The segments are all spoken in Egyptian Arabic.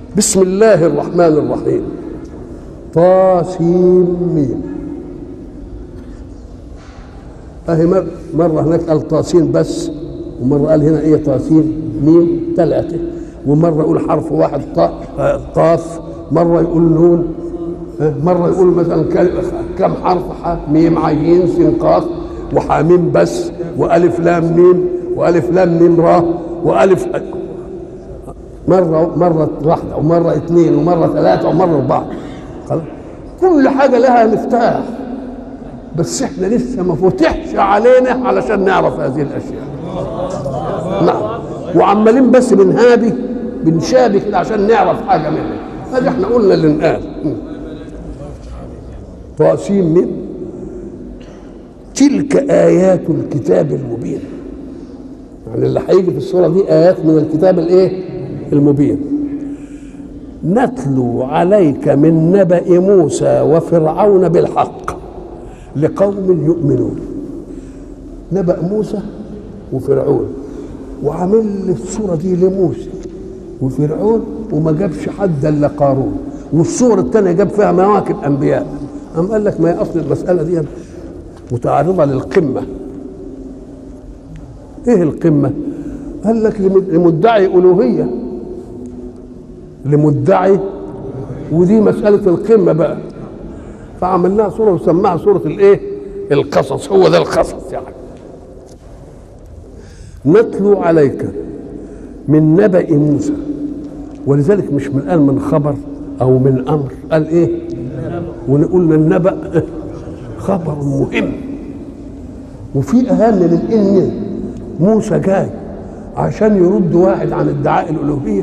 بسم الله الرحمن الرحيم طاسيم ميم اهي مر- مرة هناك قال طاسين بس ومرة قال هنا ايه طاسين ميم ثلاثة ومرة يقول حرف واحد طاء آه، قاف مرة يقول نون آه، مرة يقول مثلا كل- كم حرف ح ميم عين سين قاف وحاميم بس وألف لام ميم وألف لام ميم را وألف مرة مرة واحدة ومرة اثنين ومرة ثلاثة ومرة أربعة خلاص كل حاجة لها مفتاح بس احنا لسه ما فتحش علينا علشان نعرف هذه الاشياء نعم وعمالين بس بنهابي بنشابي كده عشان نعرف حاجه منها هذا احنا قلنا اللي نقال طاسيم ميم تلك ايات الكتاب المبين يعني اللي هيجي في الصوره دي ايات من الكتاب الايه المبين نتلو عليك من نبأ موسى وفرعون بالحق لقوم يؤمنون نبأ موسى وفرعون وعامل لي الصورة دي لموسى وفرعون وما جابش حد الا قارون والصورة الثانية جاب فيها مواكب أنبياء أم قال لك ما هي أصل المسألة دي متعرضة للقمة إيه القمة؟ قال لك لمدعي ألوهية لمدعي ودي مسألة القمة بقى فعمل لها صورة وسماها صورة الإيه؟ القصص هو ده القصص يعني نتلو عليك من نبأ موسى ولذلك مش من قال من خبر أو من أمر قال إيه؟ ونقول النبأ خبر مهم وفي أهم من إن موسى جاي عشان يرد واحد عن ادعاء الألوهية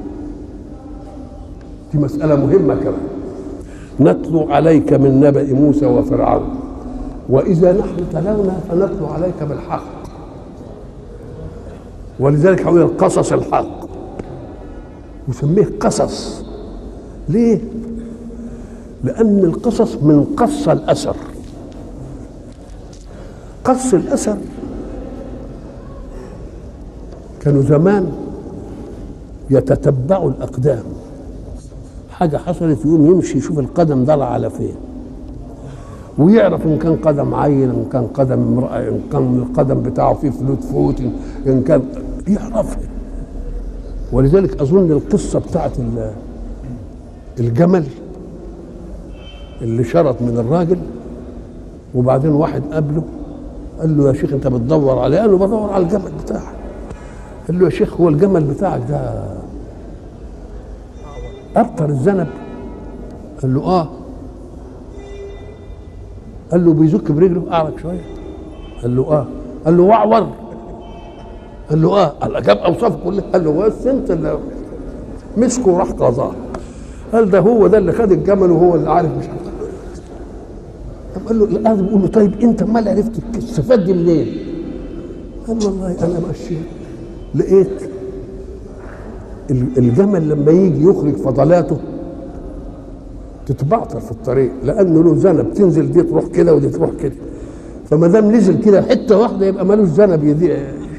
دي مسألة مهمة كمان نتلو عليك من نبأ موسى وفرعون وإذا نحن تلونا فنتلو عليك بالحق ولذلك هقول القصص الحق وسميه قصص ليه؟ لأن القصص من قص الأثر قص الأثر كانوا زمان يتتبعوا الأقدام حاجة حصلت يقوم يمشي يشوف القدم ضلع على فين ويعرف ان كان قدم عيل ان كان قدم امراه ان كان القدم بتاعه فيه فلوت فوت ان كان يعرفها ولذلك اظن القصه بتاعت ال- الجمل اللي شرط من الراجل وبعدين واحد قابله قال له يا شيخ انت بتدور عليه قال له بدور على الجمل بتاعك قال له يا شيخ هو الجمل بتاعك ده ابطر الذنب قال له اه قال له بيزك برجله اعرج شويه قال له اه قال له واعور قال له اه قال جاب اوصاف كلها قال له بس انت اللي مسكه وراح قضاه قال ده هو ده اللي خد الجمل وهو اللي عارف مش عارف طب قال له لا بيقول له طيب انت امال عرفت الصفات دي منين؟ قال والله انا ماشي لقيت ال- الجمل لما يجي يخرج فضلاته تتبعتر في الطريق لانه له ذنب تنزل دي تروح كده ودي تروح كده فما دام نزل كده حته واحده يبقى ملوش ذنب يضيع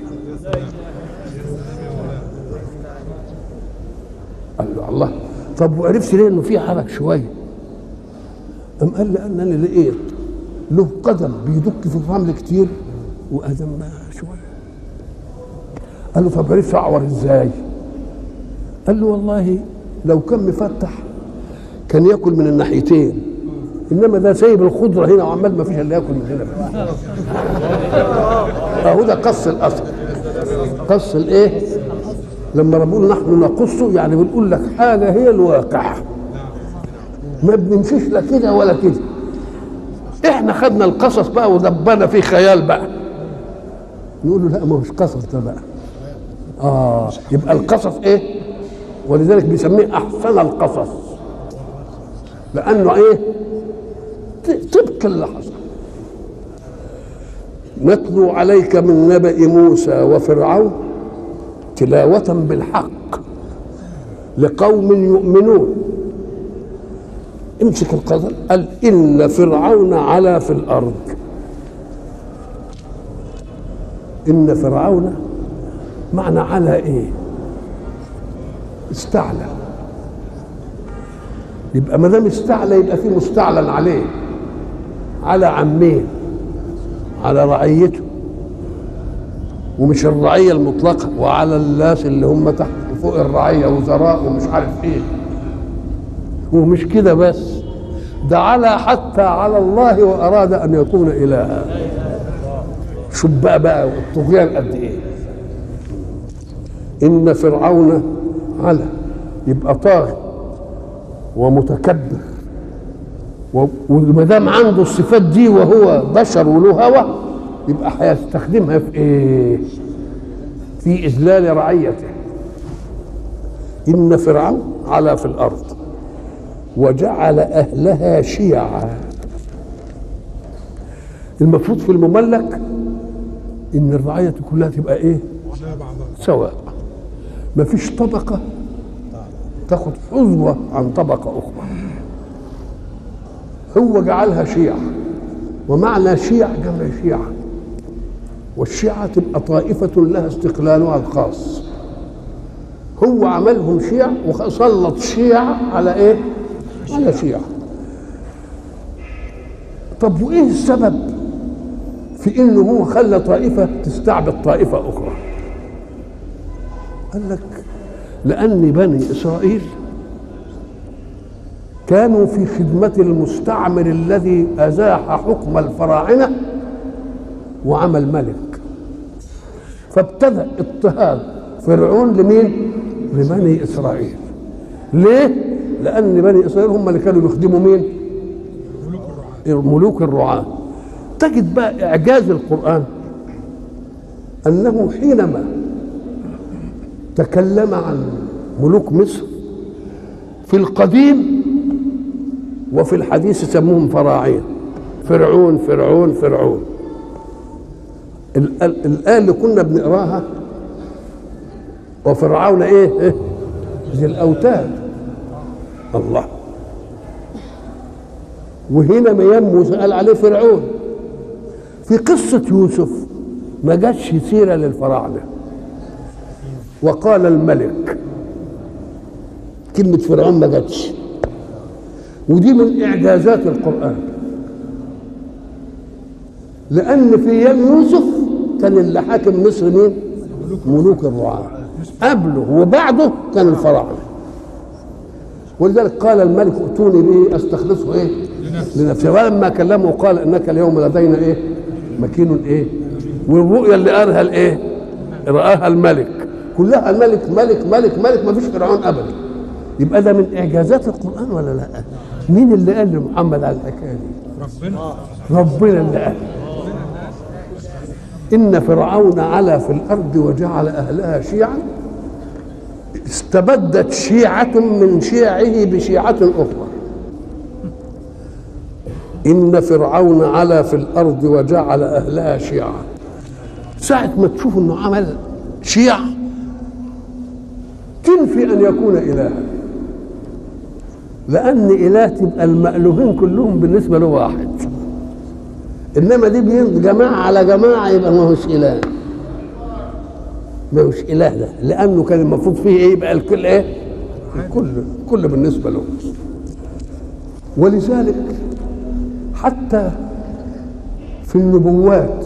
قال له الله طب وعرفت ليه انه في حرك شويه قام قال لي انني لقيت له قدم بيدك في الرمل كتير وقدم ما شويه قال له طب عرفت اعور ازاي قال له والله لو كان مفتح كان ياكل من الناحيتين انما ده سايب الخضره هنا وعمال ما فيش الا ياكل من هنا اهو ده قص الاثر قص الايه لما بنقول نحن نقصه يعني بنقول لك حاجه هي الواقع ما بنمشيش لا كده ولا كده احنا خدنا القصص بقى ودبنا فيه خيال بقى نقول له لا ما هوش قصص ده بقى اه يبقى القصص ايه ولذلك بيسميه احسن القصص لانه ايه ط- طبق اللي حصل نتلو عليك من نبأ موسى وفرعون تلاوة بالحق لقوم يؤمنون امسك القدر قال إن فرعون علا في الأرض إن فرعون معنى على إيه استعلى يبقى ما دام استعلى يبقى في مستعلن عليه على عمين على رعيته ومش الرعية المطلقة وعلى الناس اللي هم تحت فوق الرعية وزراء ومش عارف ايه ومش كده بس ده على حتى على الله وأراد أن يكون إلها شوف بقى بقى الطغيان قد ايه إن فرعون على يبقى طاغي ومتكبر وما دام عنده الصفات دي وهو بشر وله هوى يبقى هيستخدمها في ايه؟ في اذلال رعيته ان فرعون علا في الارض وجعل اهلها شيعا المفروض في المملك ان الرعيه كلها تبقى ايه؟ سواء ما فيش طبقه تاخد حظوه عن طبقه اخرى هو جعلها شيعة ومعنى شيع جمع شيعة والشيعة تبقى طائفة لها استقلالها الخاص هو عملهم شيع وسلط شيعة على ايه؟ على شيعة طب وايه السبب في انه هو خلى طائفة تستعبد طائفة اخرى قال لك لأن بني إسرائيل كانوا في خدمة المستعمر الذي أزاح حكم الفراعنة وعمل ملك فابتدأ اضطهاد فرعون لمين؟ لبني إسرائيل ليه؟ لأن بني إسرائيل هم اللي كانوا بيخدموا مين؟ ملوك الرعاة تجد بقى إعجاز القرآن أنه حينما تكلم عن ملوك مصر في القديم وفي الحديث سموهم فراعين فرعون فرعون فرعون الآية اللي كنا بنقراها وفرعون إيه؟ إيه؟ ذي الأوتاد الله وهنا ميام موسى قال عليه فرعون في قصة يوسف ما جاتش سيرة للفراعنة وقال الملك كلمة فرعون ما جاتش ودي من إعجازات القرآن لأن في أيام يوسف كان اللي حاكم مصر مين؟ ملوك الرعاة قبله وبعده كان الفراعنة ولذلك قال الملك ائتوني به استخلصه ايه؟ لنفسي ولما كلمه قال انك اليوم لدينا ايه؟ مكين ايه؟ والرؤيا اللي قالها الايه؟ رآها الملك كلها الملك ملك ملك ملك ما فيش فرعون ابدا يبقى ده من اعجازات القران ولا لا؟ مين اللي قال لمحمد على الحكايه دي؟ ربنا ربنا اللي قال إن فرعون علا في الأرض وجعل أهلها شيعا استبدت شيعة من شيعه بشيعة أخرى إن فرعون علا في الأرض وجعل أهلها شيعا ساعة ما تشوف إنه عمل شيع تنفي أن يكون إلها لأن إله تبقى المألوهين كلهم بالنسبة له واحد انما دي بين جماعه على جماعه يبقى ما هوش اله ما هوش اله ده لانه كان المفروض فيه ايه يبقى الكل ايه الكل كل بالنسبه له ولذلك حتى في النبوات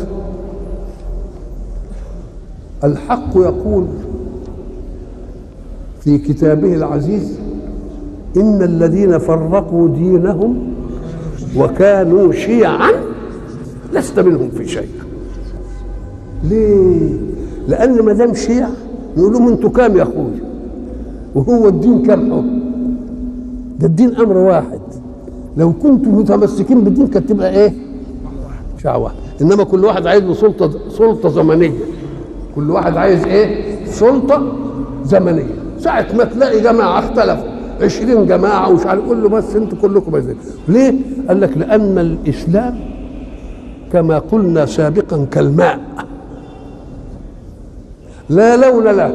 الحق يقول في كتابه العزيز ان الذين فرقوا دينهم وكانوا شيعا لست منهم في شيء ليه لان ما دام شيع نقول لهم انتوا كام يا اخويا وهو الدين كام حكم ده الدين امر واحد لو كنتم متمسكين بالدين كانت تبقى ايه شيعة واحد انما كل واحد عايز له سلطه سلطه زمنيه كل واحد عايز ايه سلطه زمنيه ساعه ما تلاقي جماعه اختلفوا عشرين جماعة ومش عارف قول له بس انتوا كلكم عايزين ليه؟ قال لك لأن الإسلام كما قلنا سابقا كالماء لا لون له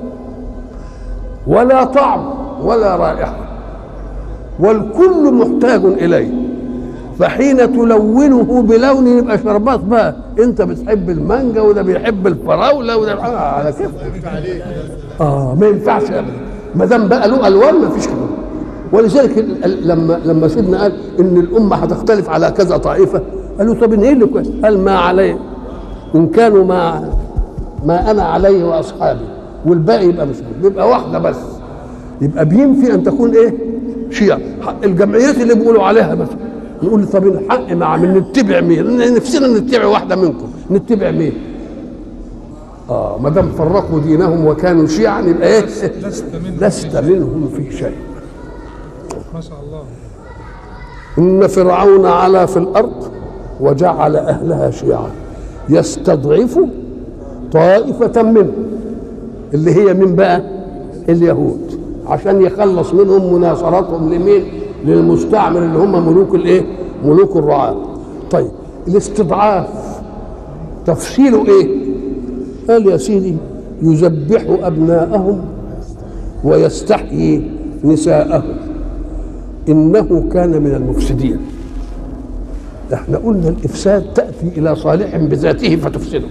ولا طعم ولا رائحة والكل محتاج إليه فحين تلونه بلون يبقى شربات بقى انت بتحب المانجا وده بيحب الفراوله وده آه على كيف اه ما ينفعش ابدا ما دام بقى له الوان ما فيش كده ولذلك ال- ال- لما لما سيدنا قال ان الامه هتختلف على كذا طائفه قالوا طب ايه اللي كويس؟ قال ما عليه ان كانوا ما ما انا عليه واصحابي والباقي يبقى مش يبقى واحده بس يبقى بينفي ان تكون ايه؟ شيعه الجمعيات اللي بيقولوا عليها مثلا نقول طب الحق مع من نتبع مين؟ نفسنا نتبع واحده منكم نتبع مين؟ اه ما دام فرقوا دينهم وكانوا شيعا يبقى ايه؟ لست منهم لست منهم في شيء ما شاء الله إن فرعون علا في الأرض وجعل أهلها شيعا يستضعف طائفة منهم اللي هي من بقى اليهود عشان يخلص منهم مناصرتهم لمين للمستعمر اللي هم ملوك الايه ملوك الرعاة طيب الاستضعاف تفصيله ايه قال يا سيدي يذبح أبناءهم ويستحيي نساءهم انه كان من المفسدين احنا قلنا الافساد تاتي الى صالح بذاته فتفسده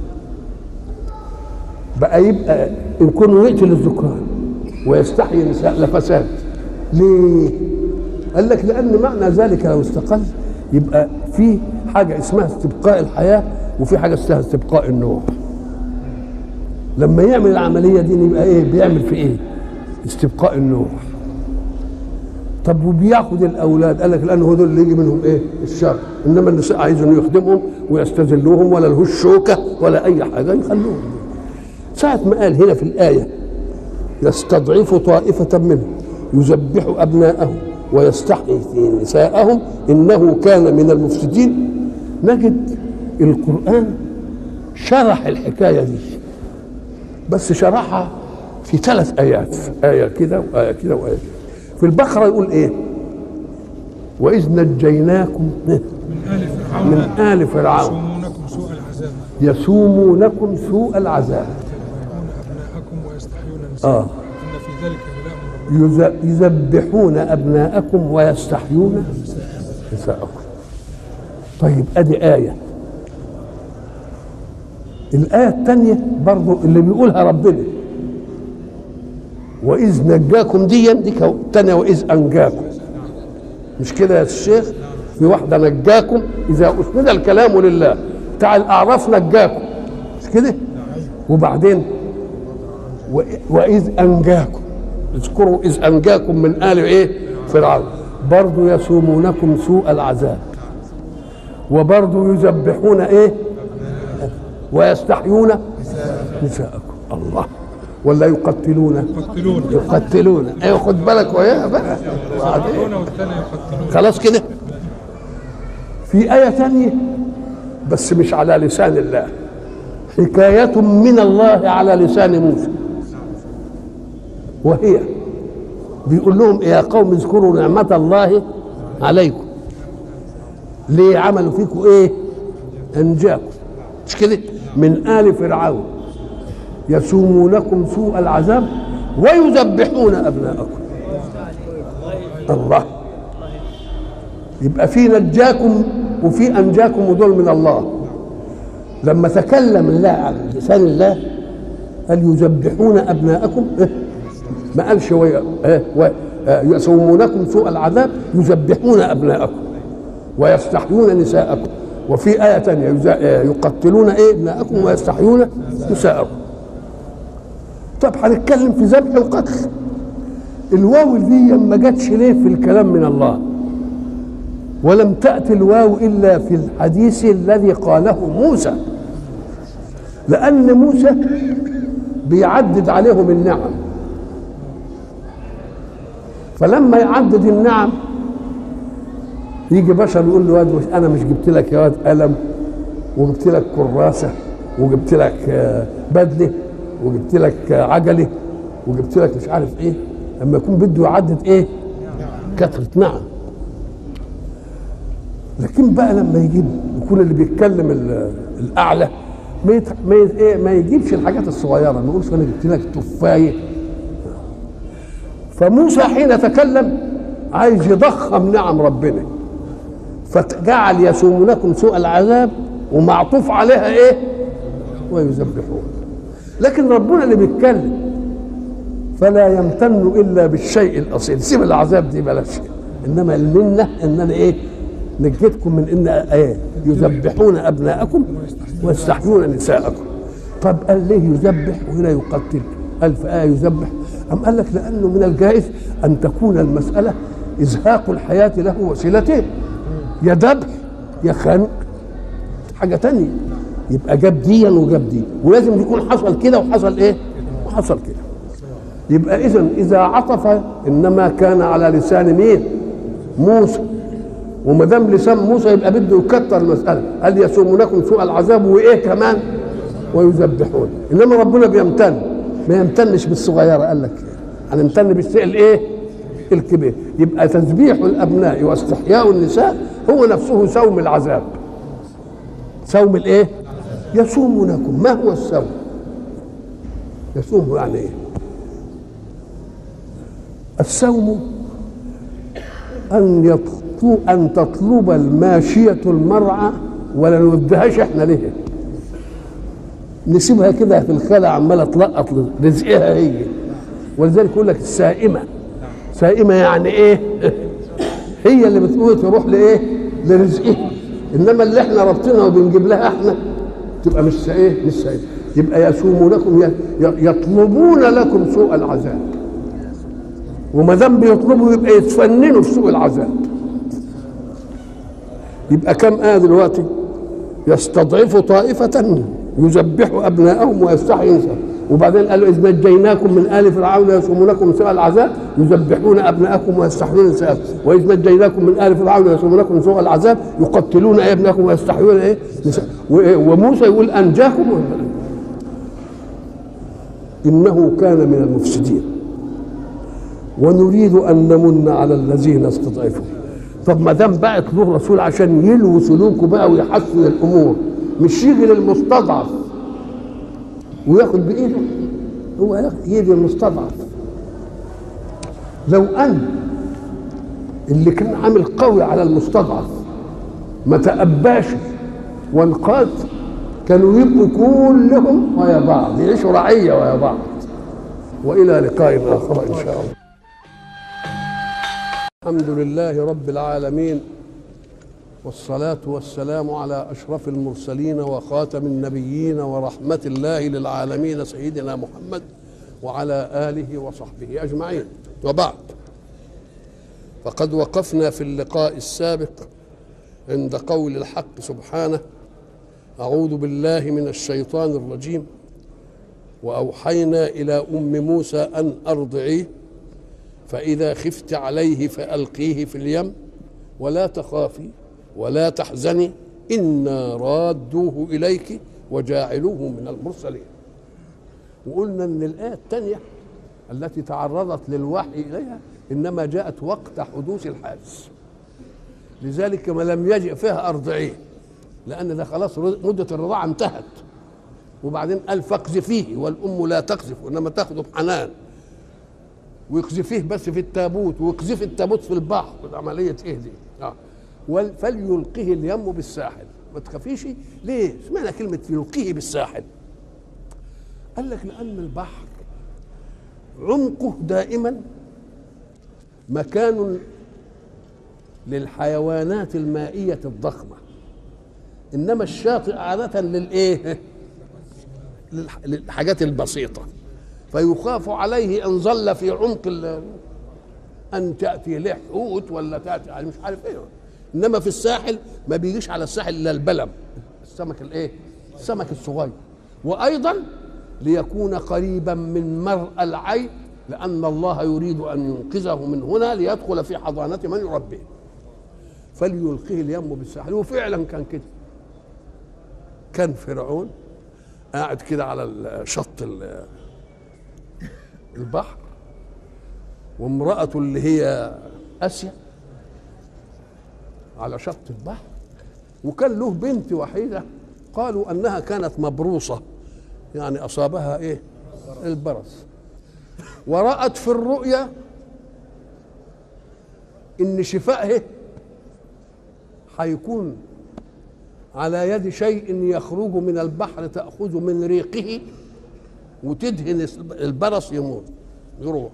بقى يبقى ان كانوا يقتل الذكران ويستحيي النساء لفساد ليه قال لك لان معنى ذلك لو استقل يبقى في حاجه اسمها استبقاء الحياه وفي حاجه اسمها استبقاء النوع لما يعمل العمليه دي يبقى ايه بيعمل في ايه استبقاء النوع طب وبياخد الاولاد قال لك لان هو دول اللي يجي منهم ايه الشر انما النساء عايزهم يخدمهم ويستذلوهم ولا لهوش شوكه ولا اي حاجه يخلوهم ساعه ما قال هنا في الايه يستضعف طائفه منهم يذبح ابناءهم ويستحيي نساءهم انه كان من المفسدين نجد القران شرح الحكايه دي بس شرحها في ثلاث ايات ايه كده وايه كده وايه كده في البقره يقول ايه واذ نجيناكم من آل فرعون من ال فرعون يصومونكم سوء العذاب يسومونكم سوء العذاب يذبحون أبناءكم ويستحيون نساءكم اه إن في ذلك بلاء من ربكم يذ- يذبحون ابناءكم ويستحيون نساءكم طيب ادي ايه الايه الثانيه برضو اللي بيقولها ربنا واذ نجاكم دي دي كو- الثانيه واذ انجاكم مش كده يا الشيخ في واحده نجاكم اذا اسند الكلام لله بتاع الاعراف نجاكم مش كده وبعدين و- واذ انجاكم اذكروا اذ انجاكم من ال ايه فرعون برضو يسومونكم سوء العذاب وبرضو يذبحون ايه ويستحيون نساءكم الله ولا يقتلون يقتلون يقتلون ايوه خد بالك وياه بقى وبعدين يقتلون والثاني يقتلون خلاص كده في آية ثانية بس مش على لسان الله حكاية من الله على لسان موسى وهي بيقول لهم يا قوم اذكروا نعمة الله عليكم ليه عملوا فيكم ايه انجاكم مش كده من آل فرعون يسومونكم سوء العذاب ويذبحون أبناءكم الله يبقى في نجاكم وفي انجاكم ودول من الله لما تكلم الله عن لسان الله قال يذبحون ابناءكم إيه؟ ما قالش وي- إيه؟ و- آه، يسومونكم سوء العذاب يذبحون ابناءكم ويستحيون نساءكم وفي آية ثانية يز- آه، يقتلون ايه ابناءكم ويستحيون نساءكم طب هنتكلم في ذبح وقتل الواو دي ما جاتش ليه في الكلام من الله ولم تأتي الواو إلا في الحديث الذي قاله موسى لأن موسى بيعدد عليهم النعم فلما يعدد النعم يجي بشر يقول له واد انا مش جبت لك يا واد قلم وجبت لك كراسه وجبت لك آه، بدله وجبت لك آه، عجله وجبت لك مش عارف ايه لما يكون بده يعدد ايه كثره نعم لكن بقى لما يجيب يكون اللي بيتكلم ال- الاعلى ما يت... ما, يت... إيه؟ ما يجيبش الحاجات الصغيره ما يقولش انا جبت لك تفايه فموسى حين تكلم عايز يضخم نعم ربنا فجعل يسومونكم سوء العذاب ومعطوف عليها ايه ويذبحون لكن ربنا اللي بيتكلم فلا يمتن الا بالشيء الاصيل سيب العذاب دي بلاش انما المنه ان انا ايه نجيتكم من ان ايه يذبحون ابناءكم ويستحيون نساءكم طب قال ليه يذبح وهنا يقتل قال في ايه يذبح أم قال لك لانه من الجائز ان تكون المساله ازهاق الحياه له وسيلتين يا ذبح يا خنق حاجه تانية يبقى جاب ديا وجاب دي ولازم يكون حصل كده وحصل ايه وحصل كده يبقى اذا اذا عطف انما كان على لسان مين موسى وما دام لسان موسى يبقى بده يكتر المساله قال يسومونكم سوء العذاب وايه كمان ويذبحون انما ربنا بيمتن ما يمتنش بالصغيره قال لك هنمتن بالشيء الايه الكبير يبقى تذبيح الابناء واستحياء النساء هو نفسه سوم العذاب سوم الايه يسومونكم ما هو السوم يسوم يعني ايه السوم ان يطلب ان تطلب الماشيه المرعى ولا نوديهاش احنا ليه نسيبها كده في الخلا عماله تلقط رزقها هي ولذلك يقول لك السائمه سائمه يعني ايه هي اللي بتقول تروح لايه لرزقها انما اللي احنا رابطينها وبنجيب لها احنا تبقى مش ايه مش سائمه يبقى يسومونكم ي- يطلبون لكم سوء العذاب وما دام بيطلبوا يبقى يتفننوا في سوء العذاب يبقى كم آية دلوقتي يستضعف طائفة يذبح أبناءهم ويستحيي نساءهم وبعدين قالوا إذ نجيناكم من آل فرعون يسومونكم سوء العذاب يذبحون أبناءكم ويستحيون نساءكم وإذ نجيناكم من آل فرعون يسومونكم سوء العذاب يقتلون أبناءكم ويستحيون إيه نساء وإيه؟ وموسى يقول أنجاكم إنه كان من المفسدين ونريد ان نمن على الذين استضعفوا طب ما دام بعت له رسول عشان يلوي سلوكه بقى ويحسن الامور مش يجي للمستضعف وياخد بايده هو ياخد- يجي المستضعف لو ان اللي كان عامل قوي على المستضعف ما تأباش وانقاد كانوا يبقوا كلهم ويا بعض يعيشوا رعيه ويا بعض والى لقاء اخر ان شاء الله الحمد لله رب العالمين والصلاة والسلام على أشرف المرسلين وخاتم النبيين ورحمة الله للعالمين سيدنا محمد وعلى آله وصحبه أجمعين وبعد فقد وقفنا في اللقاء السابق عند قول الحق سبحانه أعوذ بالله من الشيطان الرجيم وأوحينا إلى أم موسى أن أرضعيه فإذا خفت عليه فألقيه في اليم ولا تخافي ولا تحزني إنا رادوه إليك وجاعلوه من المرسلين وقلنا أن الآية الثانية التي تعرضت للوحي إليها إنما جاءت وقت حدوث الحادث لذلك ما لم يجئ فيها أرضعيه لأن ده خلاص مدة الرضاعة انتهت وبعدين قال فاقذفيه والأم لا تقذف وإنما تاخذه بحنان ويقذفيه بس في التابوت ويقذف التابوت في البحر عملية ايه دي اه وال- فليلقيه اليم بالساحل ما تخافيش ليه اشمعنى كلمة يلقيه بالساحل قال لك لأن البحر عمقه دائما مكان للحيوانات المائية الضخمة إنما الشاطئ عادة للإيه؟ للح- للحاجات البسيطة فيخاف عليه ان ظل في عمق ال- ان تاتي له حوت ولا تاتي يعني مش عارف ايه انما في الساحل ما بيجيش على الساحل الا البلم السمك الايه السمك الصغير وايضا ليكون قريبا من مرء العين لان الله يريد ان ينقذه من هنا ليدخل في حضانه من يربيه فليلقيه اليم بالساحل وفعلا كان كده كان فرعون قاعد كده على شط ال- البحر وامرأته اللي هي آسيا على شط البحر وكان له بنت وحيدة قالوا أنها كانت مبروصة يعني أصابها إيه البرص ورأت في الرؤيا إن شفائه هيكون على يد شيء يخرج من البحر تأخذ من ريقه وتدهن البرص يموت يروح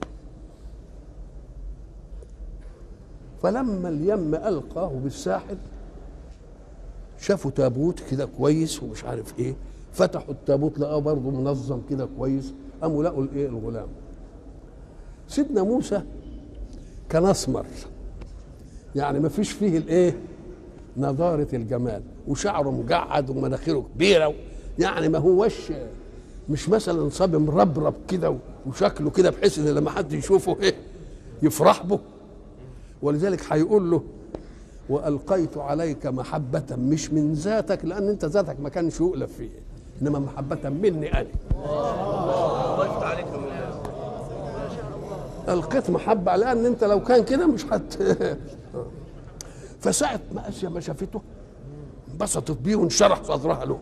فلما اليم ألقاه بالساحل شافوا تابوت كده كويس ومش عارف ايه فتحوا التابوت لقاه برضه منظم كده كويس قاموا لقوا الايه الغلام سيدنا موسى كان اسمر يعني ما فيش فيه الايه نضارة الجمال وشعره مجعد ومناخيره كبيرة يعني ما هوش مش مثلا صبي مربرب كده وشكله كده بحيث ان لما حد يشوفه ايه يفرح به ولذلك هيقول له والقيت عليك محبه مش من ذاتك لان انت ذاتك ما كانش يؤلف فيه انما محبه مني انا القيت محبه لان انت لو كان كده مش هت فساعه ما اسيا ما شافته انبسطت بيه وانشرح صدرها له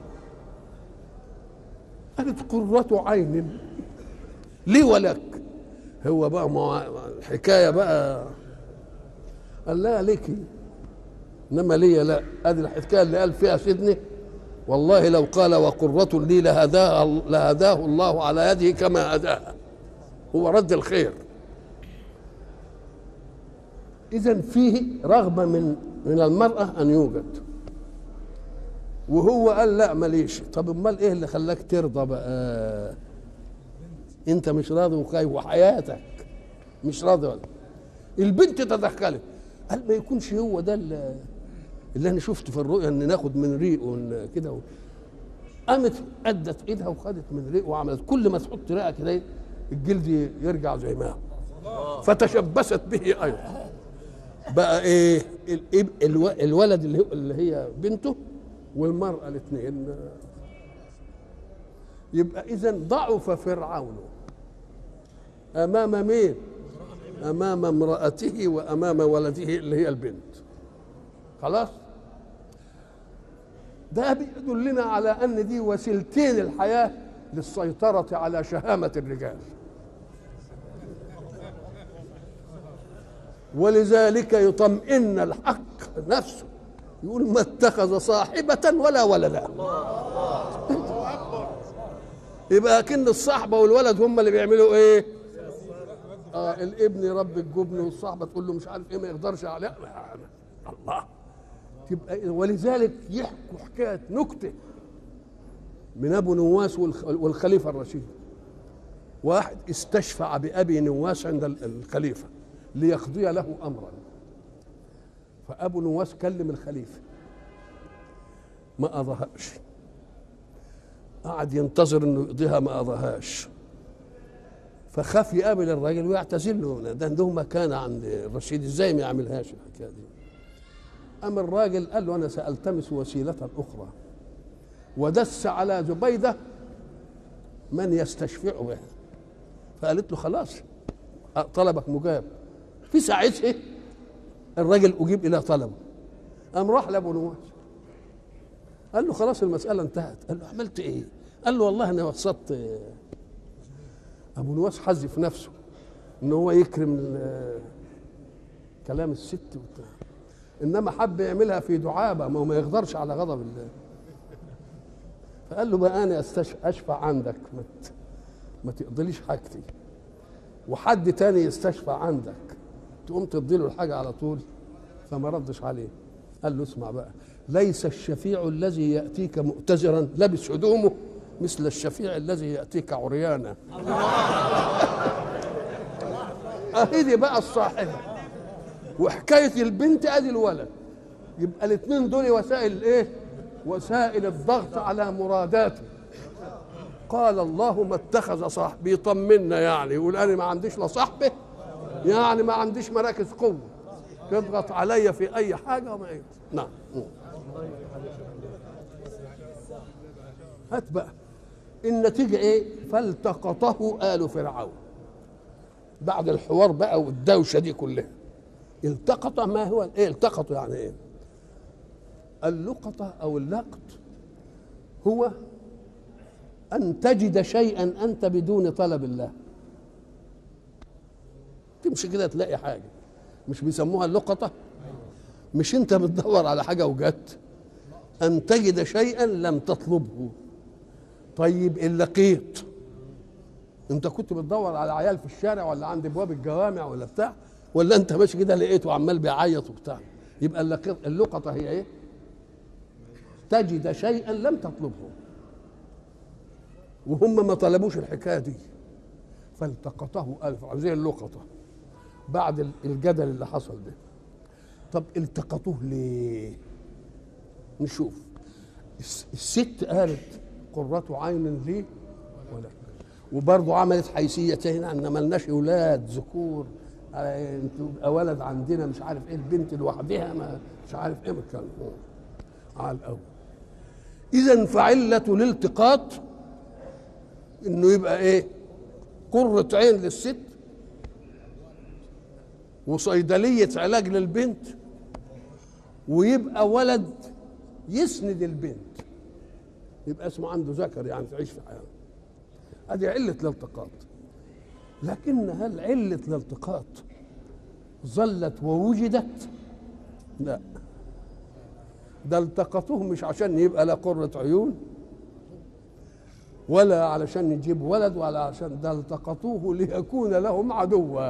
قالت قرة عين لي ولك هو بقى ما الحكايه بقى قال لا ليكي انما لي لا ادي الحكايه اللي قال فيها سيدني والله لو قال وقرة لي لهداها لهداه الله على يده كما هداها هو رد الخير اذا فيه رغبه من من المراه ان يوجد وهو قال لا ماليش طب امال ايه اللي خلاك ترضى بقى انت مش راضي وخايف وحياتك مش راضي ولا البنت تدخلت قال ما يكونش هو ده اللي, اللي انا شفته في الرؤيا ان ناخد من ريقه كده و... قامت ادت ايدها وخدت من ريقه وعملت كل ما تحط ريقها كده الجلد يرجع زي ما هو فتشبثت به ايضا بقى ايه الولد اللي, اللي هي بنته والمرأة الاثنين يبقى إذا ضعف فرعون أمام مين؟ أمام امرأته وأمام ولده اللي هي البنت خلاص؟ ده بيدلنا على أن دي وسيلتين الحياة للسيطرة على شهامة الرجال ولذلك يطمئن الحق نفسه يقول ما اتخذ صاحبة ولا ولدا يبقى كن الصاحبة والولد هم اللي بيعملوا ايه آه الابن يربي الجبن والصاحبة تقول له مش عارف ايه ما يقدرش عليه الله تبقى ولذلك يحكوا حكاية نكتة من ابو نواس والخليفة الرشيد واحد استشفع بأبي نواس عند الخليفة ليقضي له أمرا فابو نواس كلم الخليفه ما قضاهاش قعد ينتظر انه يقضيها ما قضاهاش فخاف يقابل الراجل ويعتذر له ده عنده مكانه عند الرشيد ازاي ما يعملهاش الحكايه دي قام الراجل قال له انا سالتمس وسيله اخرى ودس على زبيده من يستشفع بها فقالت له خلاص طلبك مجاب في ساعتها الراجل اجيب الى طلبه قام راح لابو نواس قال له خلاص المساله انتهت قال له عملت ايه قال له والله انا وسطت ابو نواس حذف نفسه ان هو يكرم كلام الست وبتاع انما حب يعملها في دعابه ما هو ما يقدرش على غضب الله فقال له بقى انا اشفع عندك ما ما تقضيليش حاجتي وحد تاني يستشفى عندك تقوم تدي له الحاجه على طول فما ردش عليه قال له اسمع بقى ليس الشفيع الذي ياتيك مؤتزرا لابس هدومه مثل الشفيع الذي ياتيك عريانا اهي دي بقى الصاحبه وحكايه البنت ادي الولد يبقى الاثنين دول وسائل الايه وسائل الضغط على مراداته قال الله ما اتخذ صاحب بيطمنا يعني يقول انا ما عنديش لا صاحبه يعني ما عنديش مراكز قوه تضغط عليا في اي حاجه وما إيه. نعم هات بقى النتيجه ايه فالتقطه ال فرعون بعد الحوار بقى والدوشه دي كلها التقط ما هو ايه التقط يعني ايه اللقطه او اللقط هو ان تجد شيئا انت بدون طلب الله تمشي كده تلاقي حاجه مش بيسموها اللقطه مش انت بتدور على حاجه وجدت ان تجد شيئا لم تطلبه طيب اللقيط انت كنت بتدور على عيال في الشارع ولا عند ابواب الجوامع ولا بتاع ولا انت ماشي كده لقيته عمال بيعيط وبتاع يبقى اللق- اللقطه هي ايه تجد شيئا لم تطلبه وهم ما طلبوش الحكايه دي فالتقطه الف زي اللقطه بعد ال- الجدل اللي حصل ده طب التقطوه ليه نشوف الس- الست قالت قرة عين لي ولا وبرضه عملت حيثيتين ان ملناش اولاد ذكور آه، انتوا يبقى ولد عندنا مش عارف ايه البنت لوحدها ما مش عارف ايه الكلام على الاول اذا فعله الالتقاط انه يبقى ايه قرة عين للست وصيدلية علاج للبنت ويبقى ولد يسند البنت يبقى اسمه عنده ذكر يعني تعيش في حياة هذه علة الالتقاط لكن هل علة الالتقاط ظلت ووجدت لا ده التقطوه مش عشان يبقى لا قرة عيون ولا علشان يجيب ولد ولا عشان ده التقطوه ليكون لهم عدوا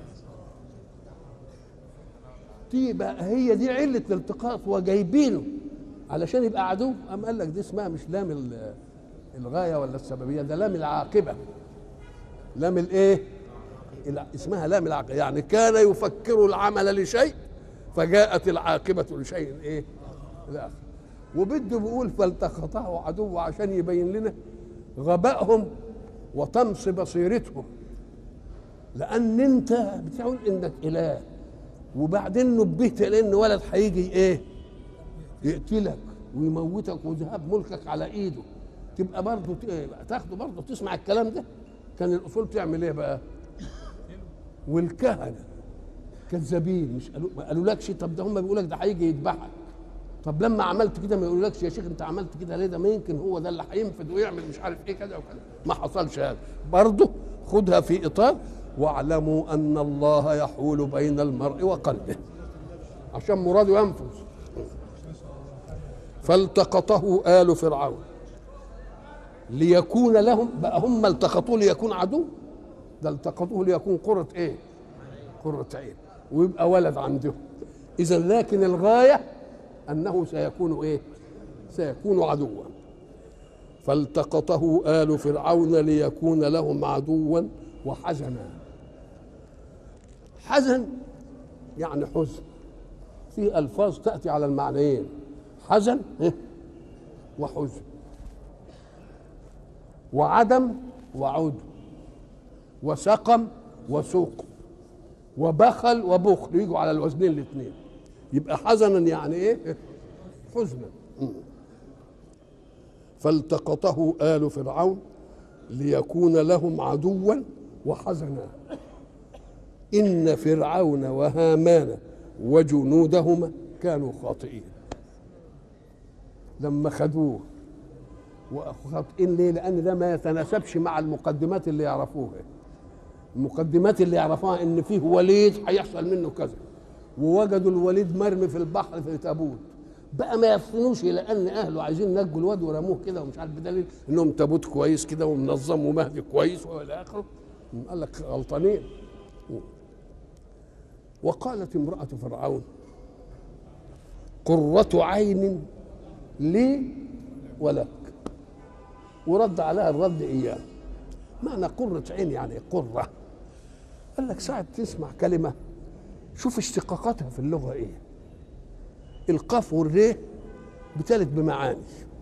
دي بقى هي دي علة الالتقاط وجايبينه علشان يبقى عدو أم قال لك دي اسمها مش لام ال- الغاية ولا السببية ده لام العاقبة لام الايه الع- اسمها لام العاقبة يعني كان يفكر العمل لشيء فجاءت العاقبة لشيء ايه لا وبده بيقول فالتقطه عدو عشان يبين لنا غبائهم وطمس بصيرتهم لان انت بتقول انك اله وبعدين نبهت لان ولد هيجي ايه يقتلك ويموتك وذهاب ملكك على ايده تبقى برضه ت- تاخده برضه تسمع الكلام ده كان الاصول تعمل ايه بقى والكهنه كذابين مش قالوا ما قالولكش طب ده هم بيقول لك ده هيجي يذبحك طب لما عملت كده ما يقولكش يا شيخ انت عملت كده ليه ده ما يمكن هو ده اللي هينفذ ويعمل مش عارف ايه كذا وكذا ما حصلش هذا برضه خدها في اطار واعلموا ان الله يحول بين المرء وقلبه عشان مراده ينفذ فالتقطه آل فرعون ليكون لهم بقى هم التقطوه ليكون عدو ده التقطوه ليكون قرة ايه قرة عين ويبقى ولد عندهم اذا لكن الغاية انه سيكون ايه سيكون عدوا فالتقطه آل فرعون ليكون لهم عدوا وحزنا حزن يعني حزن في الفاظ تاتي على المعنيين حزن إيه؟ وحزن وعدم وعود وسقم وسوق وبخل وبخل يجوا على الوزنين الاثنين يبقى حزنا يعني ايه حزنا م. فالتقطه آل فرعون ليكون لهم عدوا وحزنا إن فرعون وهامان وجنودهما كانوا خاطئين لما خدوه وخاطئين ليه؟ لأن ده ما يتناسبش مع المقدمات اللي يعرفوها المقدمات اللي يعرفوها إن فيه وليد هيحصل منه كذا ووجدوا الوليد مرمي في البحر في تابوت بقى ما يفطنوش الى ان اهله عايزين نجوا الواد ورموه كده ومش عارف بدليل انهم تابوت كويس كده ومنظم ومهدي كويس والى اخره قال لك غلطانين وقالت امرأة فرعون قرة عين لي ولك ورد عليها الرد إياه معنى قرة عين يعني قرة قال لك ساعة تسمع كلمة شوف اشتقاقاتها في اللغة إيه القاف والري بتلت بمعاني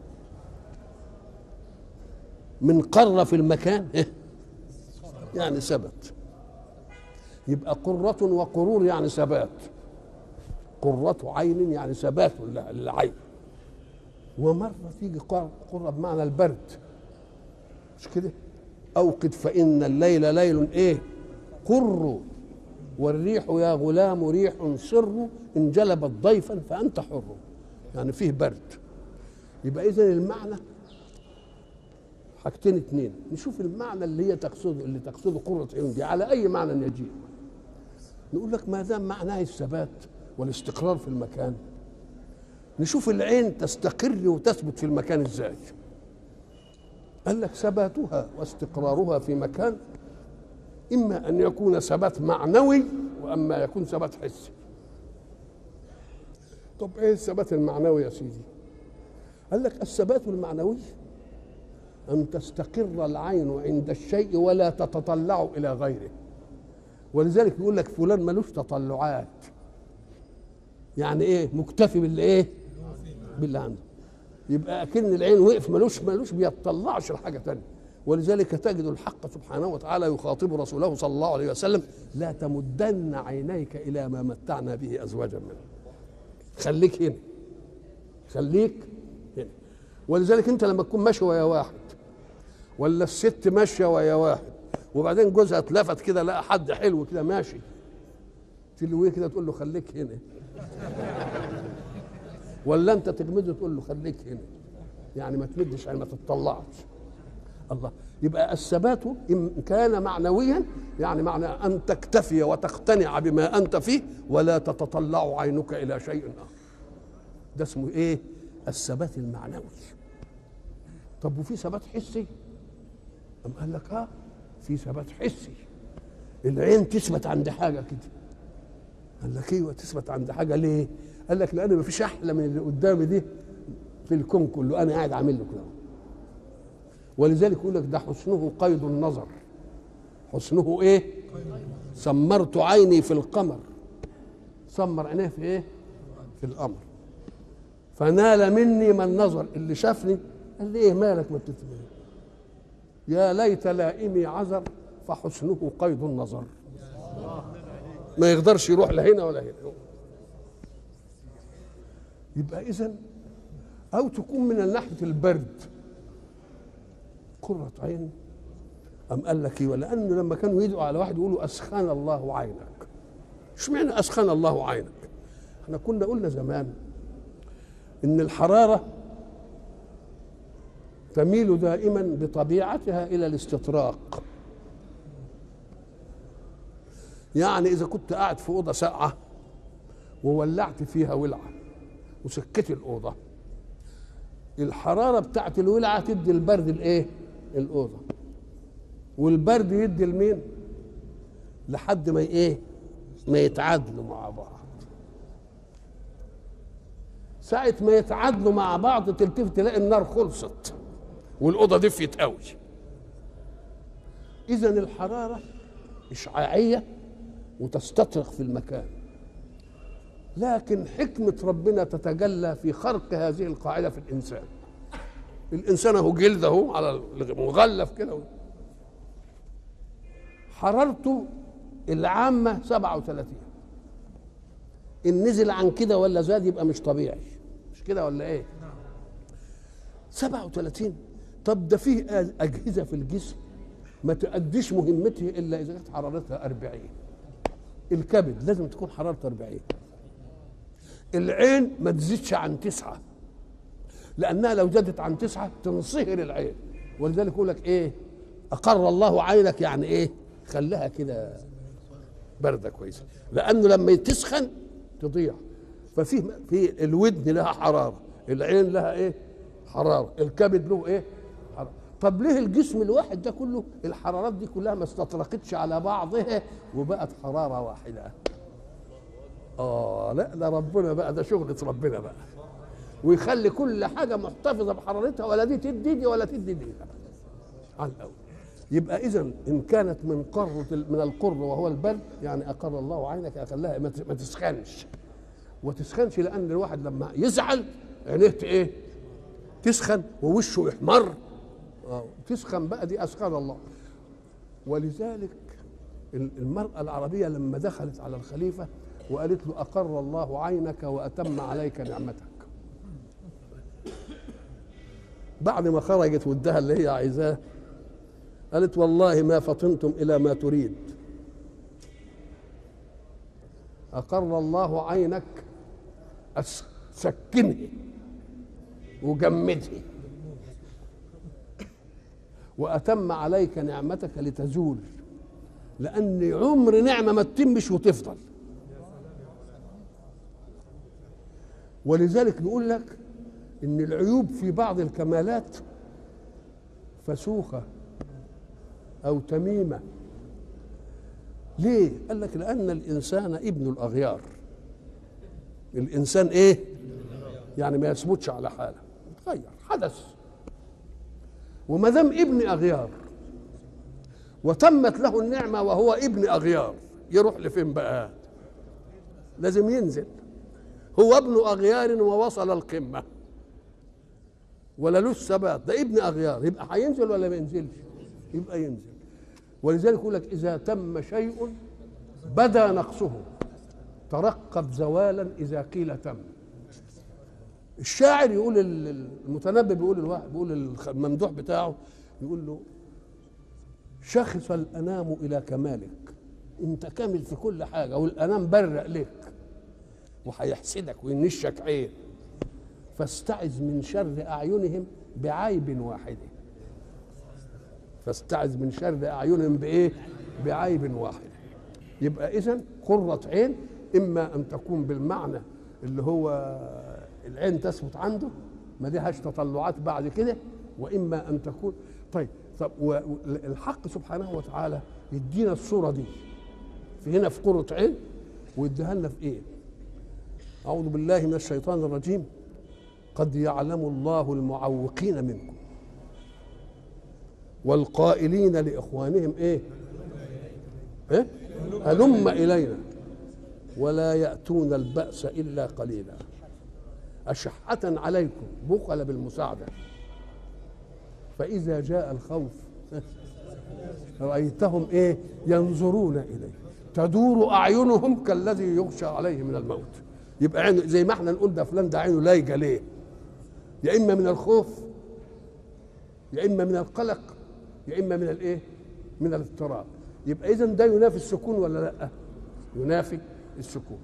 من قر في المكان إيه؟ يعني ثبت يبقى قرة وقرور يعني ثبات قرة عين يعني ثبات للعين ومرة تيجي قر- قرة بمعنى البرد مش كده أوقد فإن الليل ليل إيه قر والريح يا غلام ريح سر إن جلبت ضيفا فأنت حر يعني فيه برد يبقى إذا المعنى حاجتين اتنين نشوف المعنى اللي هي تقصده اللي تقصده قرة عين دي على أي معنى يجيء نقول لك ما دام معناه الثبات والاستقرار في المكان نشوف العين تستقر وتثبت في المكان ازاي قال لك ثباتها واستقرارها في مكان إما أن يكون ثبات معنوي وأما يكون ثبات حسي طب إيه الثبات المعنوي يا سيدي قال لك الثبات المعنوي أن تستقر العين عند الشيء ولا تتطلع إلى غيره ولذلك يقول لك فلان ملوش تطلعات يعني ايه مكتفي باللي ايه باللي عنده يبقى اكن العين وقف ملوش ملوش بيطلعش لحاجه تانية ولذلك تجد الحق سبحانه وتعالى يخاطب رسوله صلى الله عليه وسلم لا تمدن عينيك الى ما متعنا به ازواجا منه خليك هنا خليك هنا ولذلك انت لما تكون ماشي ويا واحد ولا الست ماشيه ويا واحد وبعدين جوزها اتلفت كده لقى حد حلو كده ماشي تلويه كده تقول له خليك هنا ولا انت تجمده تقول له خليك هنا يعني ما تمدش يعني ما تطلعش الله يبقى الثبات ان كان معنويا يعني معنى ان تكتفي وتقتنع بما انت فيه ولا تتطلع عينك الى شيء اخر ده اسمه ايه الثبات المعنوي طب وفي ثبات حسي أم قال لك اه في ثبات حسي العين تثبت عند حاجه كده قال لك ايوه تثبت عند حاجه ليه؟ قال لك لان مفيش احلى من اللي قدامي دي في الكون كله انا قاعد عامل له كده ولذلك يقول لك ده حسنه قيد النظر حسنه ايه؟ سمرت عيني في القمر سمر عينيه في ايه؟ في القمر فنال مني من نظر اللي شافني قال لي ايه مالك ما بتتمنى يا ليت لائمي عذر فحسنه قيد النظر ما يقدرش يروح لهنا ولا هنا يبقى اذا او تكون من ناحيه البرد قرة عين أم قال لك ايه لأنه لما كانوا يدعوا على واحد يقولوا أسخن الله عينك اشمعنى أسخن الله عينك احنا كنا قلنا زمان إن الحرارة تميل دائما بطبيعتها إلى الاستطراق يعني إذا كنت قاعد في أوضة ساقعة وولعت فيها ولعة وسكت الأوضة الحرارة بتاعت الولعة تدي البرد الإيه؟ الأوضة والبرد يدي لمين؟ لحد ما إيه؟ ما يتعادلوا مع بعض ساعة ما يتعادلوا مع بعض تلتفت تلاقي النار خلصت والأوضة دفيت قوي إذا الحرارة إشعاعية وتستطرق في المكان لكن حكمة ربنا تتجلى في خرق هذه القاعدة في الإنسان الإنسان أهو جلد أهو على مغلف كده حرارته العامة 37 إن نزل عن كده ولا زاد يبقى مش طبيعي مش كده ولا إيه؟ 37 طب ده فيه أجهزة في الجسم ما تأديش مهمته إلا إذا كانت حرارتها 40 الكبد لازم تكون حرارته 40 العين ما تزيدش عن تسعة لأنها لو زادت عن تسعة تنصهر العين ولذلك يقول لك إيه أقر الله عينك يعني إيه خليها كده باردة كويسة لأنه لما تسخن تضيع ففي في الودن لها حرارة العين لها إيه حرارة الكبد له إيه حرارة طب ليه الجسم الواحد ده كله الحرارات دي كلها ما استطرقتش على بعضها وبقت حرارة واحدة اه لا ده ربنا بقى ده شغلة ربنا بقى ويخلي كل حاجة محتفظة بحرارتها ولا دي تدي دي ولا تدي دي على الأول يبقى إذا إن كانت من قرة من القر وهو البرد يعني أقر الله عينك أخلاها ما تسخنش وتسخنش لأن الواحد لما يزعل عينيه إيه؟ تسخن ووشه يحمر آه. تسخن بقى دي أسخن الله ولذلك المرأة العربية لما دخلت على الخليفة وقالت له أقر الله عينك وأتم عليك نعمتك بعد ما خرجت ودها اللي هي عايزاه قالت والله ما فطنتم إلى ما تريد أقر الله عينك سكنه وجمده وأتم عليك نعمتك لتزول لأن عمر نعمة ما تتمش وتفضل ولذلك نقول لك ان العيوب في بعض الكمالات فسوخة أو تميمة ليه؟ قال لك لأن الإنسان ابن الأغيار الإنسان إيه؟ يعني ما يثبتش على حاله يتغير حدث وما دام ابن أغيار وتمت له النعمة وهو ابن أغيار يروح لفين بقى؟ لازم ينزل هو ابن أغيار ووصل القمة ولا له ثبات ده ابن أغيار يبقى هينزل ولا ما ينزلش؟ يبقى ينزل ولذلك يقول لك إذا تم شيء بدا نقصه ترقب زوالا إذا قيل تم الشاعر يقول المتنبي بيقول الواحد بيقول الممدوح بتاعه يقول له شخص الانام الى كمالك انت كامل في كل حاجه والانام برق لك وهيحسدك وينشك عين فاستعذ من شر اعينهم بعيب واحد فاستعذ من شر اعينهم بايه بعيب واحد يبقى اذا قره عين اما ان تكون بالمعنى اللي هو العين تثبت عنده ما لهاش تطلعات بعد كده واما ان تكون طيب طب والحق سبحانه وتعالى يدينا الصوره دي في هنا في قرة عين ويديها لنا في ايه؟ أعوذ بالله من الشيطان الرجيم قد يعلم الله المعوقين منكم والقائلين لإخوانهم إيه؟ إيه؟ هلم إلينا ولا يأتون البأس إلا قليلا أشحة عليكم بخل بالمساعدة فإذا جاء الخوف رأيتهم إيه ينظرون إليه تدور أعينهم كالذي يغشى عليه من الموت يبقى عينه زي ما احنا نقول ده فلان ده عينه لايقة ليه يا إما من الخوف يا إما من القلق يا إما من الإيه من الاضطراب يبقى إذا ده ينافي السكون ولا لا ينافي السكون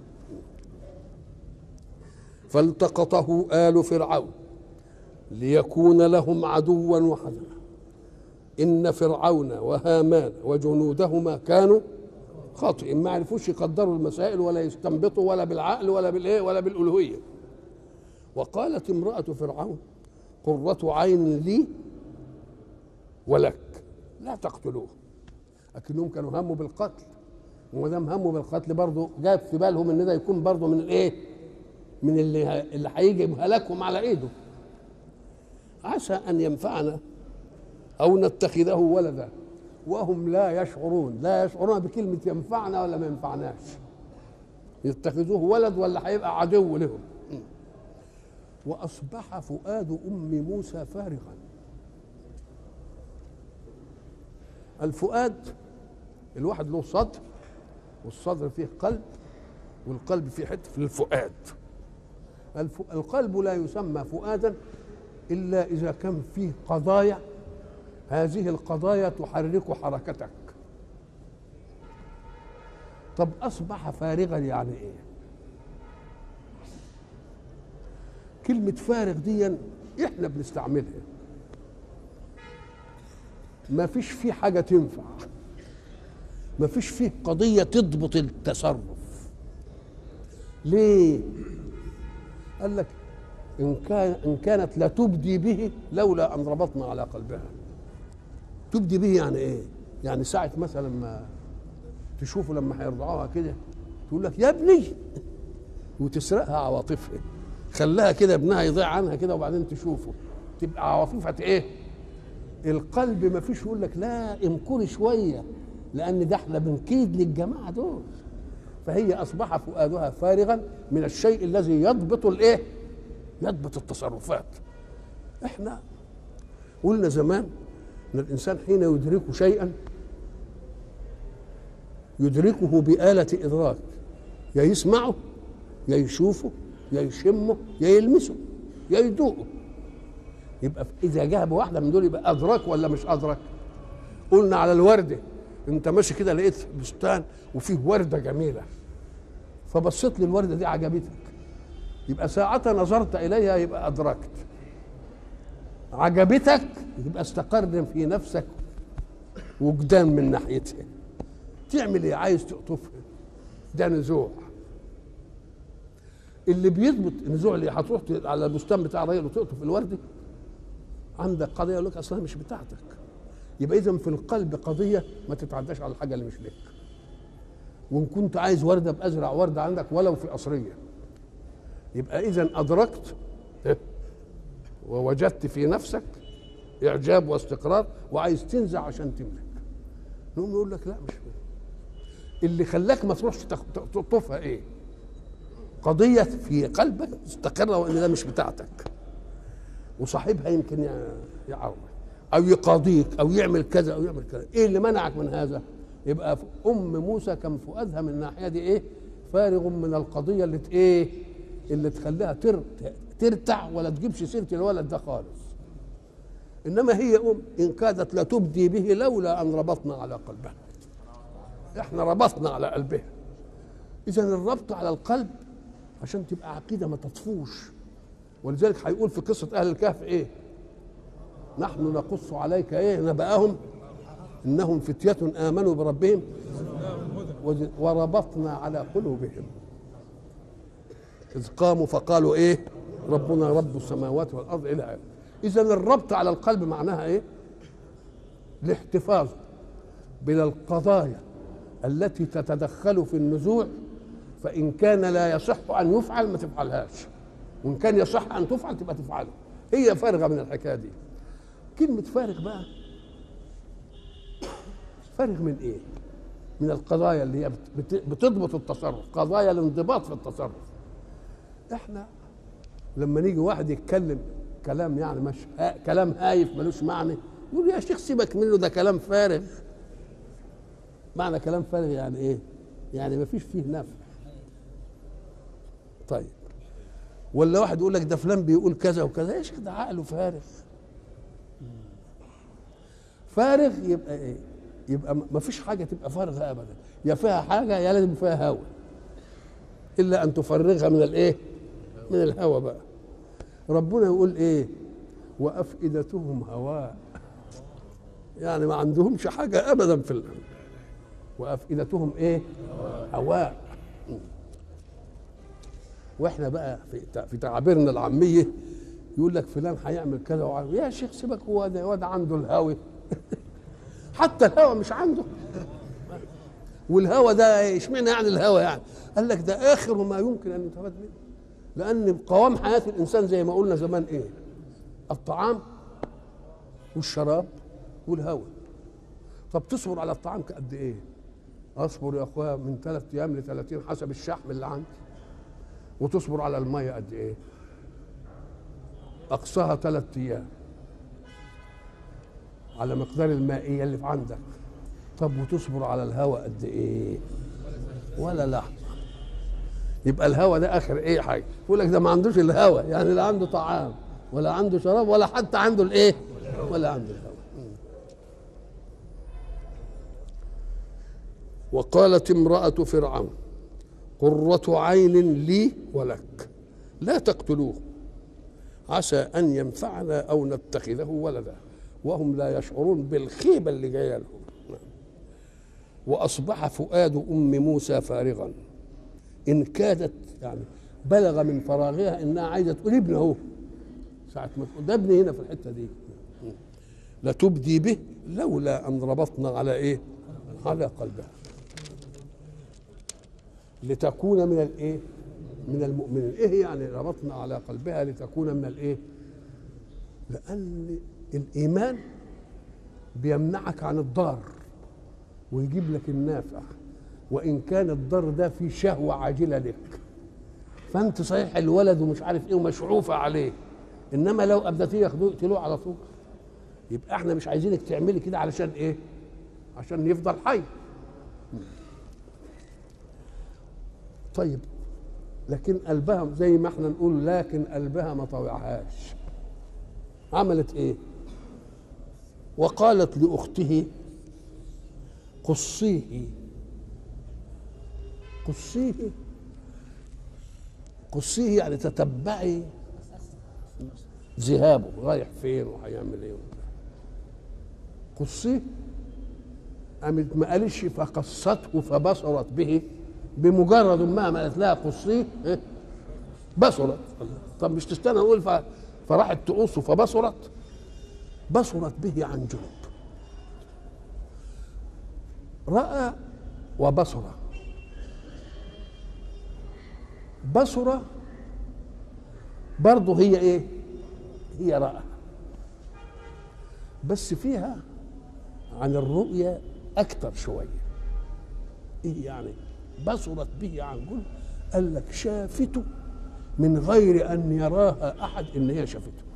فالتقطه آل فرعون ليكون لهم عدوا وحزنا إن فرعون وهامان وجنودهما كانوا خاطئين ما عرفوش يقدروا المسائل ولا يستنبطوا ولا بالعقل ولا بالايه ولا بالالوهيه وقالت امراه فرعون قره عين لي ولك لا تقتلوه لكنهم كانوا هموا بالقتل وما دام هموا بالقتل برضه جاب في بالهم ان ده يكون برضه من الايه؟ من اللي اللي هيجي هلاكهم على ايده عسى ان ينفعنا او نتخذه ولدا وهم لا يشعرون لا يشعرون بكلمة ينفعنا ولا ما ينفعناش يتخذوه ولد ولا هيبقى عدو لهم وأصبح فؤاد أم موسى فارغا الفؤاد الواحد له صدر والصدر فيه قلب والقلب فيه حته في الفؤاد الف... القلب لا يسمى فؤادا الا اذا كان فيه قضايا هذه القضايا تحرك حركتك طب اصبح فارغا يعني ايه كلمة فارغ دي احنا بنستعملها ما فيش فيه حاجة تنفع ما فيش فيه قضية تضبط التصرف ليه قال لك إن, كان إن كانت لا تبدي به لولا أن ربطنا على قلبها تبدي به يعني ايه يعني ساعة مثلا ما تشوفه لما هيرضعوها كده تقول لك يا ابني وتسرقها عواطفها خلاها كده ابنها يضيع عنها كده وبعدين تشوفه تبقى عواطفها ايه القلب ما فيش يقول لك لا انكري شويه لان ده احنا بنكيد للجماعه دول فهي اصبح فؤادها فارغا من الشيء الذي يضبط الايه يضبط التصرفات احنا قلنا زمان ان الانسان حين يدرك شيئا يدركه بآلة إدراك يا يسمعه يا يشوفه يا يشمه يا يلمسه يا يدوقه يبقى إذا جاب واحدة من دول يبقى أدرك ولا مش أدرك قلنا على الوردة أنت ماشي كده لقيت بستان وفيه وردة جميلة فبصيت للوردة دي عجبتك يبقى ساعة نظرت إليها يبقى أدركت عجبتك يبقى استقر في نفسك وجدان من ناحيتها تعمل ايه عايز تقطفها ده نزوع اللي بيضبط النزوع اللي هتروح على البستان بتاع الراجل وتقطف الورده عندك قضيه يقول لك اصلها مش بتاعتك يبقى اذا في القلب قضيه ما تتعداش على الحاجه اللي مش لك وان كنت عايز ورده بازرع ورده عندك ولو في قصريه يبقى اذا ادركت ووجدت في نفسك اعجاب واستقرار وعايز تنزع عشان تملك نقوم يقول لك لا مش اللي خلاك ما تروحش تخ- تقطفها ايه قضيه في قلبك مستقره وان ده مش بتاعتك وصاحبها يمكن يع- يعرض او يقاضيك او يعمل كذا او يعمل كذا ايه اللي منعك من هذا يبقى ف- ام موسى كان فؤادها من الناحيه دي ايه فارغ من القضيه اللي ت- ايه اللي تخليها تر ترتع ولا تجيبش سيره الولد ده خالص انما هي ام ان كادت لتبدي به لولا ان ربطنا على قلبها احنا ربطنا على قلبها اذا الربط على القلب عشان تبقى عقيده ما تطفوش ولذلك هيقول في قصه اهل الكهف ايه نحن نقص عليك ايه نبأهم انهم فتية امنوا بربهم وز- وربطنا على قلوبهم اذ قاموا فقالوا ايه ربنا رب السماوات والارض الى اخره اذا الربط على القلب معناها ايه الاحتفاظ من القضايا التي تتدخل في النزوع فإن كان لا يصح أن يفعل ما تفعلهاش وإن كان يصح أن تفعل تبقى تفعله هي فارغة من الحكاية دي كلمة فارغ بقى فارغ من إيه؟ من القضايا اللي هي بت- بتضبط التصرف قضايا الانضباط في التصرف احنا لما نيجي واحد يتكلم كلام يعني مش ها كلام هايف ملوش معنى يقول يا شيخ سيبك منه ده كلام فارغ معنى كلام فارغ يعني ايه يعني ما فيش فيه نفع طيب ولا واحد يقول لك ده فلان بيقول كذا وكذا يا شيخ ده عقله فارغ فارغ يبقى ايه يبقى ما فيش حاجه تبقى فارغه ابدا يا فيها حاجه يا لازم فيها هوى الا ان تفرغها من الايه من الهوى بقى ربنا يقول ايه وافئدتهم هواء يعني ما عندهمش حاجه ابدا في الامر وافئدتهم ايه هواء واحنا بقى في تع- في تعابيرنا العاميه يقول لك فلان هيعمل كذا وعمل. يا شيخ سيبك هو ده هو ده عنده الهوى حتى الهوى مش عنده والهوى ده اشمعنى يعني الهوى يعني قال لك ده اخر ما يمكن ان يستفاد منه لان قوام حياه الانسان زي ما قلنا زمان ايه الطعام والشراب والهوى طب تصبر على الطعام قد ايه اصبر يا اخويا من ثلاث ايام ل 30 حسب الشحم اللي عندي وتصبر على الميه قد ايه اقصاها ثلاث ايام على مقدار المائيه اللي في عندك طب وتصبر على الهواء قد ايه ولا لحظه يبقى الهواء ده اخر ايه حاجه يقول لك ده ما عندوش الهواء يعني لا عنده طعام ولا عنده شراب ولا حتى عنده الايه ولا عنده الهواء وقالت امرأة فرعون قرة عين لي ولك لا تقتلوه عسى أن ينفعنا أو نتخذه ولدا وهم لا يشعرون بالخيبة اللي جاية لهم وأصبح فؤاد أم موسى فارغا إن كادت يعني بلغ من فراغها إنها عايزة تقول ابن أهو ساعة ما تقول ده ابني هنا في الحتة دي لتبدي به لولا أن ربطنا على إيه؟ على قلبها لتكون من الايه من المؤمنين ايه يعني ربطنا على قلبها لتكون من الايه لان الايمان بيمنعك عن الضار ويجيب لك النافع وان كان الضر ده فيه شهوه عاجله لك فانت صحيح الولد ومش عارف ايه ومشعوفه عليه انما لو ابدتيه ياخدوه يقتلوه على طول يبقى احنا مش عايزينك تعملي كده علشان ايه عشان يفضل حي طيب لكن قلبها زي ما احنا نقول لكن قلبها ما طوعهاش عملت ايه وقالت لاخته قصيه قصيه قصيه يعني تتبعي ذهابه رايح فين وهيعمل ايه قصيه قامت ما قالش فقصته فبصرت به بمجرد ما ما قالت لها قصيه إيه؟ بصرت طب مش تستنى نقول ف... فراحت تقصه فبصرت بصرت به عن جنب راى وبصر بصر برضه هي ايه هي راى بس فيها عن الرؤيا اكتر شويه ايه يعني بصرت به عن جنب قال لك شافته من غير ان يراها احد ان هي شافته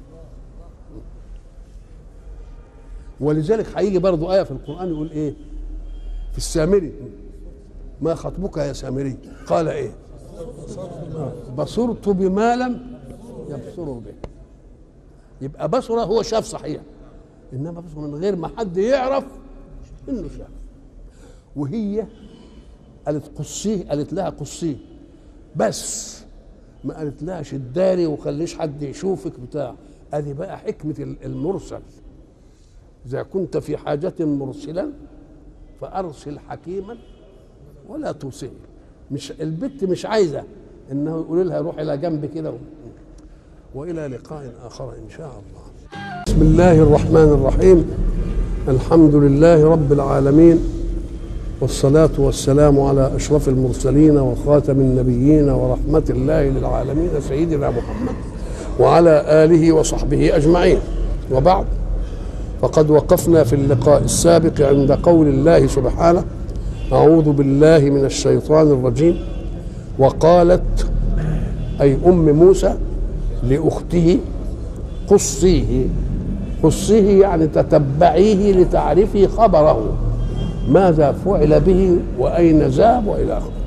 ولذلك هيجي برضو آية في القرآن يقول إيه في السامري ما خطبك يا سامري قال إيه آه، بصرت بما لم يبصروا به يبقى بصره هو شاف صحيح إنما بصر من غير ما حد يعرف إنه شاف وهي قالت قصيه قالت لها قصيه بس ما قالت لها شداري وخليش حد يشوفك بتاع ادي بقى حكمه المرسل إذا كنت في حاجة مرسلا فأرسل حكيما ولا توصيه مش البت مش عايزة إنه يقول لها روح إلى جنب كده و... وإلى لقاء آخر إن شاء الله بسم الله الرحمن الرحيم الحمد لله رب العالمين والصلاة والسلام على أشرف المرسلين وخاتم النبيين ورحمة الله للعالمين سيدنا محمد وعلى آله وصحبه أجمعين وبعد فقد وقفنا في اللقاء السابق عند قول الله سبحانه أعوذ بالله من الشيطان الرجيم وقالت أي أم موسى لأخته قصيه قصيه يعني تتبعيه لتعرفي خبره ماذا فعل به وأين ذهب وإلى آخره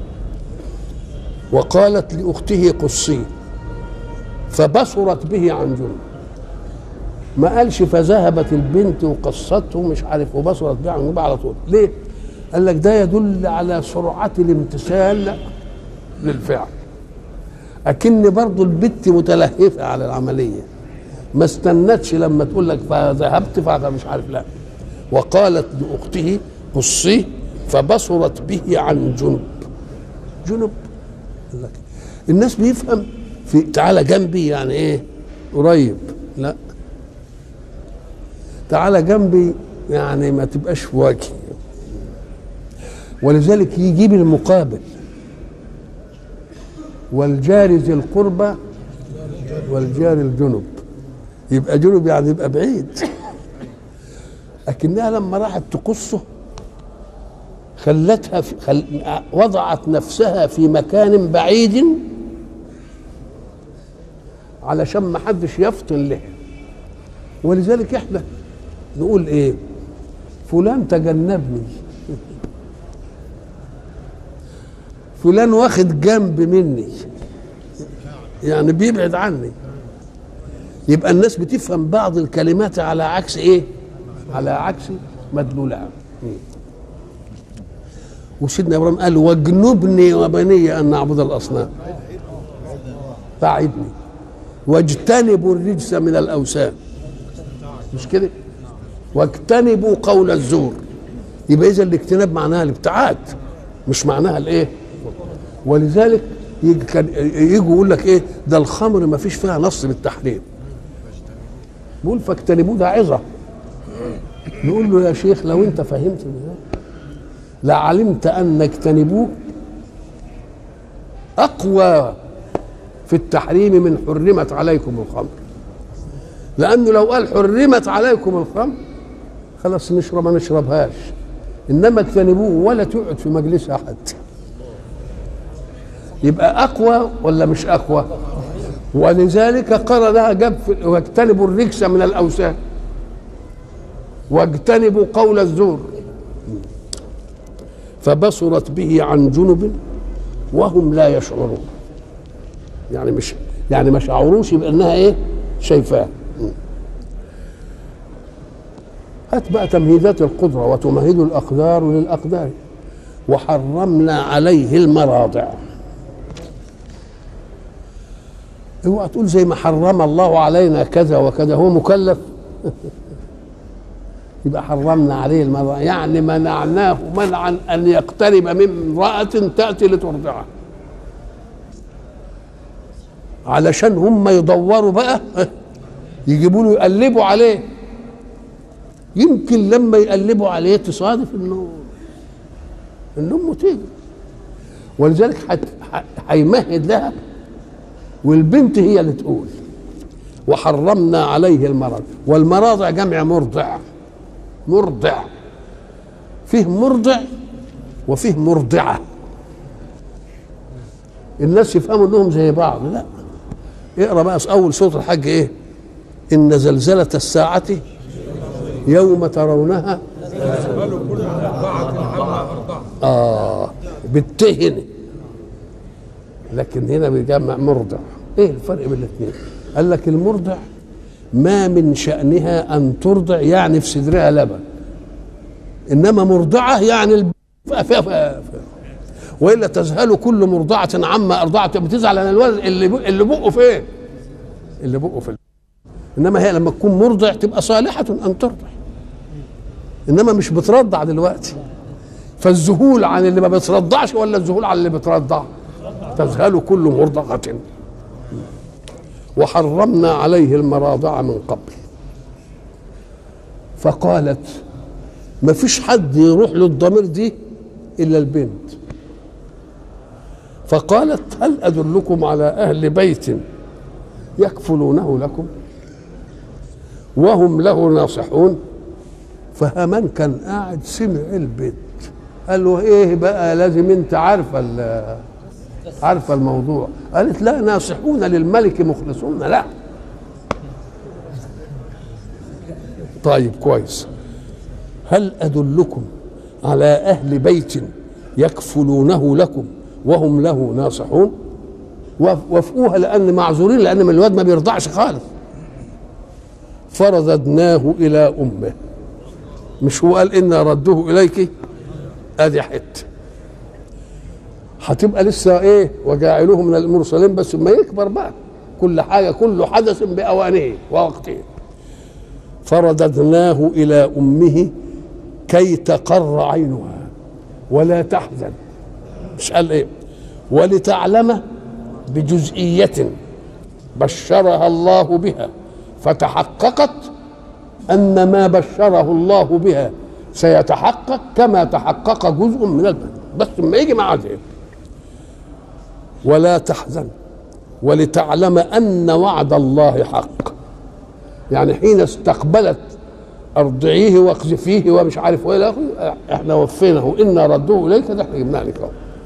وقالت لأخته قصيه فبصرت به عن جنب ما قالش فذهبت البنت وقصته مش عارف وبصرت بيه عن جنب على طول ليه قال لك ده يدل على سرعة الامتثال للفعل أكن برضو البت متلهفة على العملية ما استنتش لما تقول لك فذهبت فمش عارف لا وقالت لأخته قصيه فبصرت به عن جنب جنب قال لك الناس بيفهم في تعالى جنبي يعني ايه قريب لا تعالى جنبي يعني ما تبقاش في وجهي ولذلك يجيب المقابل والجار ذي القربى والجار الجنب يبقى جنب يعني يبقى بعيد لكنها لما راحت تقصه خلتها في خل... وضعت نفسها في مكان بعيد علشان ما حدش يفطن له ولذلك احنا نقول ايه فلان تجنبني فلان واخد جنب مني يعني بيبعد عني يبقى الناس بتفهم بعض الكلمات على عكس ايه على عكس مدلولها وسيدنا ابراهيم قال واجنبني وبني ان نعبد الاصنام بعدني واجتنبوا الرجس من الاوثان مش كده واجتنبوا قول الزور يبقى اذا الاجتناب معناها الابتعاد مش معناها الايه ولذلك يجي كان يجوا يقول لك ايه ده الخمر ما فيش فيها نص بالتحريم بيقول فاجتنبوه ده عظه نقول له يا شيخ لو انت فهمت لعلمت ان اجتنبوه اقوى في التحريم من حرمت عليكم الخمر لانه لو قال حرمت عليكم الخمر خلاص نشرب ما نشربهاش انما اجتنبوه ولا تقعد في مجلس احد يبقى اقوى ولا مش اقوى ولذلك قرنها جاب واجتنبوا الرجس من الاوثان واجتنبوا قول الزور فبصرت به عن جنب وهم لا يشعرون يعني مش يعني ما شعروش بانها ايه شايفاه هات بقى تمهيدات القدرة وتمهد الأقدار للأقدار وحرمنا عليه المراضع اوعى تقول زي ما حرم الله علينا كذا وكذا هو مكلف يبقى حرمنا عليه المراضع يعني منعناه منعا ان يقترب من امرأة تأتي لترضعه علشان هم يدوروا بقى يجيبوا له يقلبوا عليه يمكن لما يقلبوا عليه تصادف انه ان امه تيجي ولذلك هت- ه- هيمهد لها والبنت هي اللي تقول وحرمنا عليه المرض والمراضع جمع مرضع مرضع فيه مرضع وفيه مرضعة الناس يفهموا انهم زي بعض لا اقرا بقى اول سوره الحج ايه ان زلزله الساعه يوم ترونها بل كل مرضعة عما أرضعت اه بالتهن لكن هنا بيجمع مرضع ايه الفرق بين الاثنين قال لك المرضع ما من شأنها أن ترضع يعني في صدرها لبن إنما مرضعة يعني الب... ف... ف... ف... ف... وإلا تذهل كل مرضعة عما أرضعت بتزعل عن الولد اللي ب... اللي بقه فين؟ اللي بقه في ال... إنما هي لما تكون مرضع تبقى صالحة أن ترضع إنما مش بترضع دلوقتي فالذهول عن اللي ما بترضعش ولا الذهول عن اللي بترضع تذهل كل مرضعة وحرمنا عليه المراضع من قبل فقالت ما فيش حد يروح له الضمير دي الا البنت فقالت هل ادلكم على اهل بيت يكفلونه لكم وهم له ناصحون فهمان كان قاعد سمع البنت قال له ايه بقى لازم انت عارفه ال- عارفه الموضوع قالت لا ناصحون للملك مخلصون لا طيب كويس هل ادلكم على اهل بيت يكفلونه لكم وهم له ناصحون وف- وافقوها لان معذورين لان من الواد ما بيرضعش خالص فرددناه الى امه مش هو قال انا ردوه اليك ادي حته هتبقى لسه ايه وجاعلوه من المرسلين بس ما يكبر بقى كل حاجه كل حدث باوانه ووقته فرددناه الى امه كي تقر عينها ولا تحزن مش قال ايه ولتعلم بجزئيه بشرها الله بها فتحققت ان ما بشره الله بها سيتحقق كما تحقق جزء من البدن بس ما يجي مع ذلك ولا تحزن ولتعلم ان وعد الله حق يعني حين استقبلت ارضعيه واقذفيه ومش عارف ايه إلى آخره، احنا وفيناه انا ردوه اليك ده احنا جبناه لك أهو.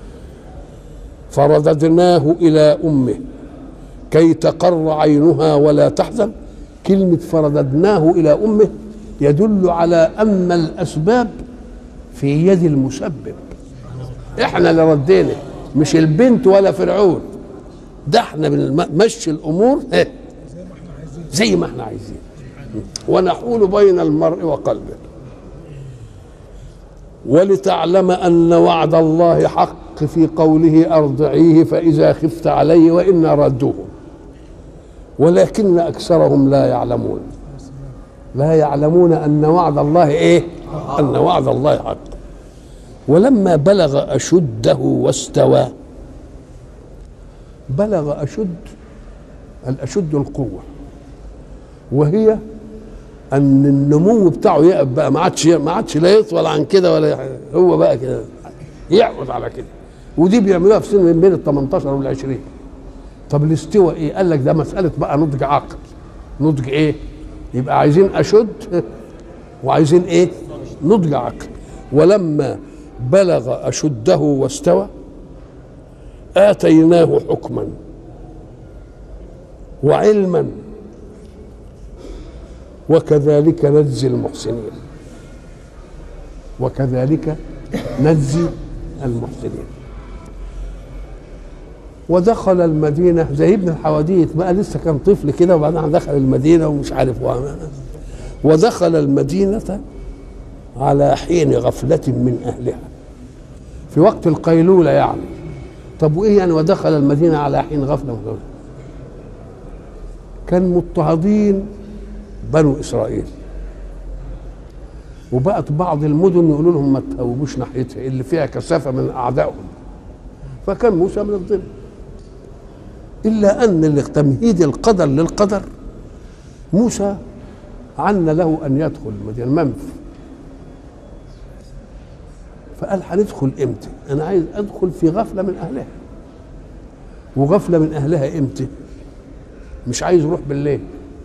فرددناه الى امه كي تقر عينها ولا تحزن كلمه فرددناه الى امه يدل على ان الاسباب في يد المسبب احنا اللي ردينا مش البنت ولا فرعون ده احنا بنمشي الامور إيه؟ زي ما احنا عايزين ونحول بين المرء وقلبه ولتعلم ان وعد الله حق في قوله ارضعيه فاذا خفت عليه وانا ردوه ولكن اكثرهم لا يعلمون لا يعلمون ان وعد الله ايه ان وعد الله حق ولما بلغ اشده واستوى بلغ اشد الاشد القوه وهي ان النمو بتاعه يقف بقى ما عادش ما عادش لا يطول عن كده ولا يح- هو بقى كده يقعد على كده ودي بيعملوها في سن بين ال 18 وال 20 طب الاستواء ايه؟ قال لك ده مساله بقى نضج عقل نضج ايه؟ يبقى عايزين اشد وعايزين ايه؟ نضج عقل ولما بلغ اشده واستوى اتيناه حكما وعلما وكذلك نجزي المحسنين وكذلك نجزي المحسنين ودخل المدينة زي ابن الحواديت بقى لسه كان طفل كده وبعدين دخل المدينة ومش عارف وعمل. ودخل المدينة على حين غفلة من أهلها في وقت القيلولة يعني طب وإيه يعني ودخل المدينة على حين غفلة من أهلها كان مضطهدين بنو إسرائيل وبقت بعض المدن يقولوا لهم ما تهوبوش ناحيتها اللي فيها كثافة من أعدائهم فكان موسى من الضمن إلا أن اللي تمهيد القدر للقدر موسى عنا له ان يدخل المدينه منف فقال هندخل امتى انا عايز ادخل في غفله من اهلها وغفله من اهلها امتى مش عايز يروح بالليل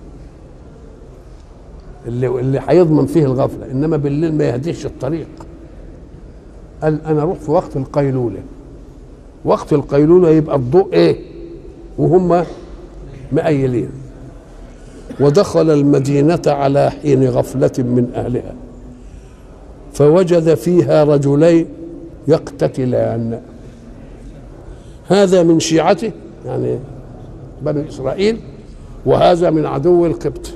اللي اللي هيضمن فيه الغفله انما بالليل ما يهديش الطريق قال انا اروح في وقت القيلوله وقت القيلوله يبقى الضوء ايه وهم مأيلين ودخل المدينة على حين غفلة من أهلها فوجد فيها رجلين يقتتلان هذا من شيعته يعني بني إسرائيل وهذا من عدو القبط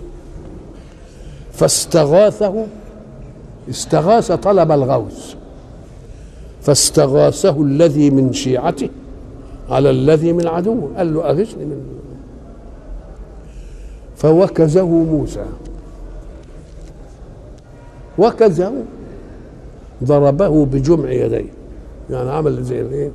فاستغاثه استغاث طلب الغوث فاستغاثه الذي من شيعته على الذي من عدوه قال له أغثني من فوكزه موسى وكزه ضربه بجمع يديه يعني عمل زي الايه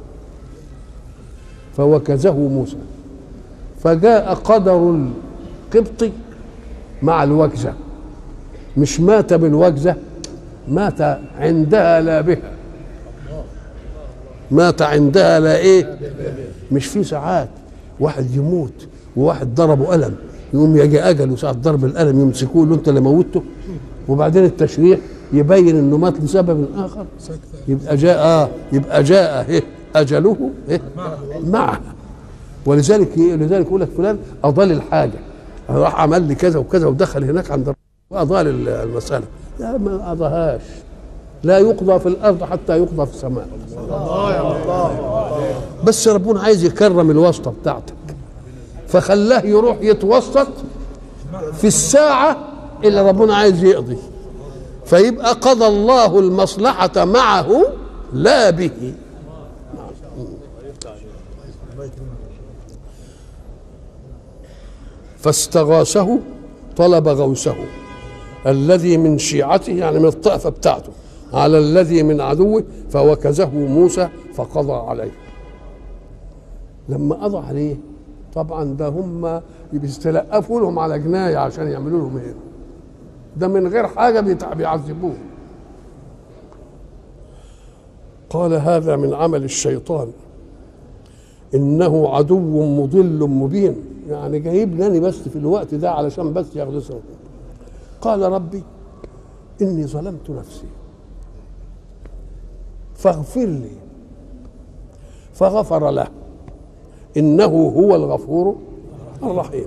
فوكزه موسى فجاء قدر القبطي مع الوكزه مش مات بالوكزه مات عندها لا بها مات عندها لا ايه مش في ساعات واحد يموت وواحد ضربه قلم يقوم يجي اجله ساعه ضرب القلم يمسكوه له انت اللي موته وبعدين التشريح يبين انه مات لسبب اخر يبقى جاء آه يبقى جاء إيه اجله إيه معه ولذلك لذلك يقول لك فلان اضل الحاجه راح عمل لي كذا وكذا ودخل هناك عند واضال المساله لا ما قضاهاش لا يقضى في الارض حتى يقضى في السماء بس ربنا عايز يكرم الواسطه بتاعتك فخلاه يروح يتوسط في الساعه اللي ربنا عايز يقضي فيبقى قضى الله المصلحه معه لا به فاستغاثه طلب غوثه الذي من شيعته يعني من الطائفة بتاعته على الذي من عدوه فوكزه موسى فقضى عليه لما قضى عليه طبعا ده هم بيستلقفوا لهم على جناية عشان يعملوا لهم ايه ده من غير حاجة بيتع- بيعذبوه قال هذا من عمل الشيطان انه عدو مضل مبين يعني جايب لاني بس في الوقت ده علشان بس يغلسهم قال ربي اني ظلمت نفسي فاغفر لي فغفر له انه هو الغفور الرحيم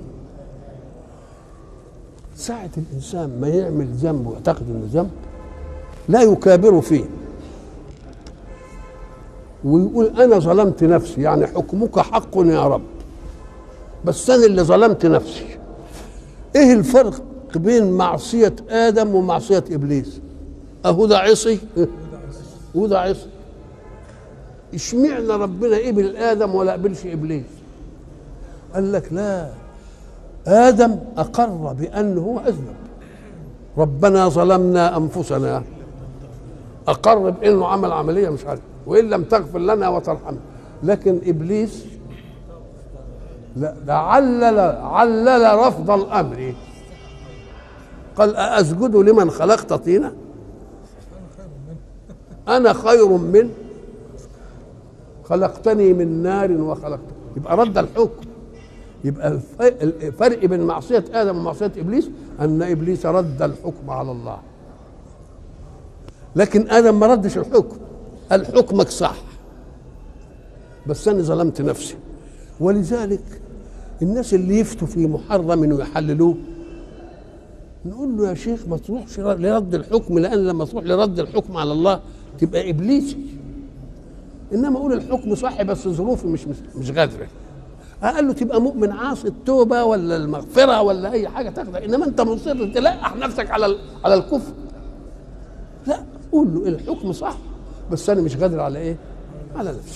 ساعة الإنسان ما يعمل ذنب ويعتقد إنه ذنب لا يكابر فيه ويقول أنا ظلمت نفسي يعني حكمك حق يا رب بس أنا اللي ظلمت نفسي إيه الفرق بين معصية آدم ومعصية إبليس أهو ده عصي وده عصي اشمعنى ربنا قبل آدم ولا قبلش إبليس قال لك لا آدم أقر بأنه هو أذنب ربنا ظلمنا أنفسنا أقر بأنه عمل عملية مش عارف وإن لم تغفر لنا وترحمنا لكن إبليس لا ده علل علل رفض الأمر قال أأسجد لمن خلقت طينا أنا خير من خلقتني من نار وخلقته يبقى رد الحكم يبقى الف- الفرق بين معصية آدم ومعصية إبليس أن إبليس رد الحكم على الله لكن آدم ما ردش الحكم قال حكمك صح بس أنا ظلمت نفسي ولذلك الناس اللي يفتوا في محرم ويحللوه نقول له يا شيخ ما تروحش لرد الحكم لأن لما تروح لرد الحكم على الله تبقى إبليسي إنما أقول الحكم صح بس ظروفي مش مش, مش قادرة قال له تبقى مؤمن عاصي التوبه ولا المغفره ولا اي حاجه تاخدها انما انت مصر تلقح نفسك على ال- على الكفر لا قول له الحكم صح بس انا مش قادر على ايه على نفسي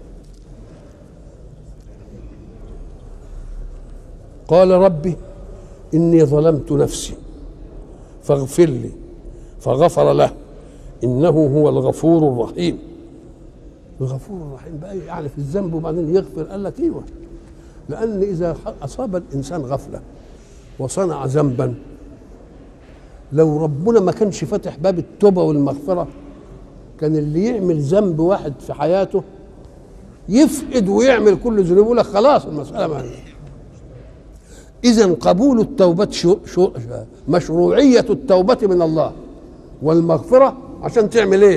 قال ربي اني ظلمت نفسي فاغفر لي فغفر له انه هو الغفور الرحيم الغفور الرحيم بقى يعني في الذنب وبعدين يغفر قال لك ايوه لان اذا اصاب الانسان غفله وصنع ذنبا لو ربنا ما كانش فاتح باب التوبه والمغفره كان اللي يعمل ذنب واحد في حياته يفقد ويعمل كل ذنوبه يقول لك خلاص المساله ما اذا قبول التوبه شو شو مشروعيه التوبه من الله والمغفره عشان تعمل ايه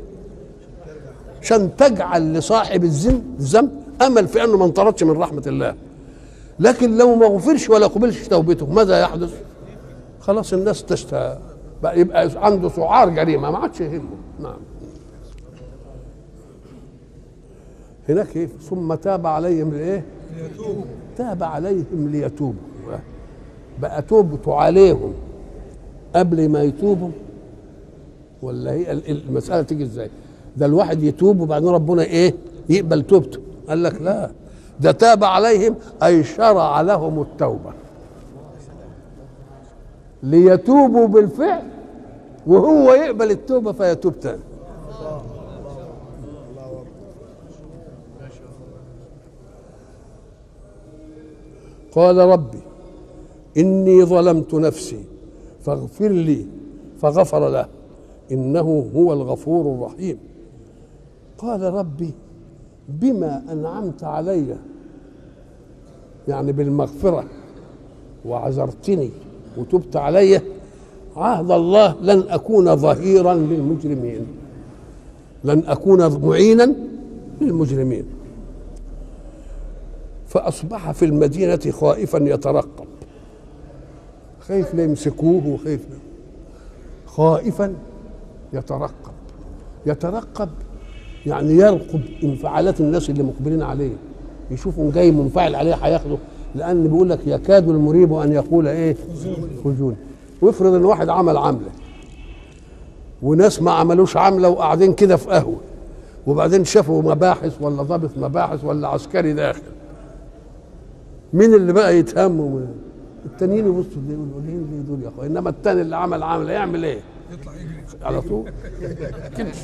عشان تجعل لصاحب الذنب الذنب امل في انه ما انطردش من رحمه الله لكن لو ما غفرش ولا قبلش توبته ماذا يحدث خلاص الناس تشتهى بقى يبقى عنده سعار جريمه ما عادش يهمه نعم هناك ايه ثم تاب عليهم الايه تاب عليهم ليتوبوا بقى توبته عليهم قبل ما يتوبوا ولا هي المساله تيجي ازاي ده الواحد يتوب وبعدين ربنا ايه يقبل توبته قال لك لا ده تاب عليهم اي شرع لهم التوبه ليتوبوا بالفعل وهو يقبل التوبه فيتوب تاني قال ربي اني ظلمت نفسي فاغفر لي فغفر له انه هو الغفور الرحيم قال ربي بما انعمت علي يعني بالمغفره وعذرتني وتبت علي عهد الله لن اكون ظهيرا للمجرمين لن اكون معينا للمجرمين فاصبح في المدينه خائفا يترقب خايف لا يمسكوه وخايف خائفا يترقب يترقب يعني يرقب انفعالات الناس اللي مقبلين عليه يشوفهم جاي منفعل عليه هياخده لان بيقول لك يكاد المريب ان يقول ايه خذوني وافرض ان واحد عمل عمله وناس ما عملوش عمله وقاعدين كده في قهوه وبعدين شافوا مباحث ولا ضابط مباحث ولا عسكري داخل مين اللي بقى يتهم التانيين يبصوا يقولوا ليه ليه دول يا اخويا انما التاني اللي عمل عمله يعمل ايه؟ يطلع يجري على طول كنش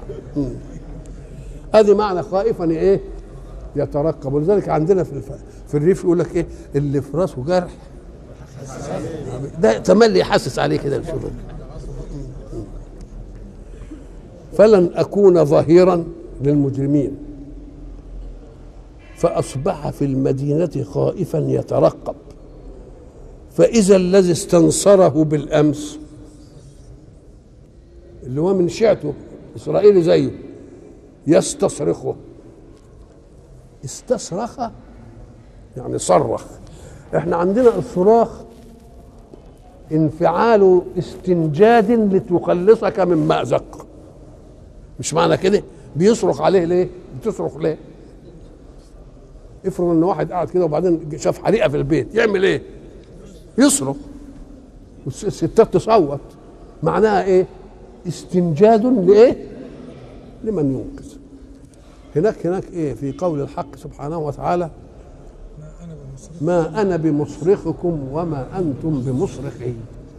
ادي معنى خائفا ايه يترقب ولذلك عندنا في الف... في الريف يقول لك ايه اللي في راسه جرح ده تملي يحسس عليه كده بشوفه فلن اكون ظهيرا للمجرمين فاصبح في المدينه خائفا يترقب فاذا الذي استنصره بالامس اللي هو من شيعته اسرائيلي زيه يستصرخه استصرخ يعني صرخ احنا عندنا الصراخ انفعال استنجاد لتخلصك من مأزق مش معنى كده بيصرخ عليه ليه بتصرخ ليه افرض ان واحد قاعد كده وبعدين شاف حريقه في البيت يعمل ايه يصرخ والستات تصوت معناها ايه استنجاد لايه لمن ينقذ هناك هناك ايه في قول الحق سبحانه وتعالى ما انا بمصرف ما انا بمصرخكم وما انتم بمصرخي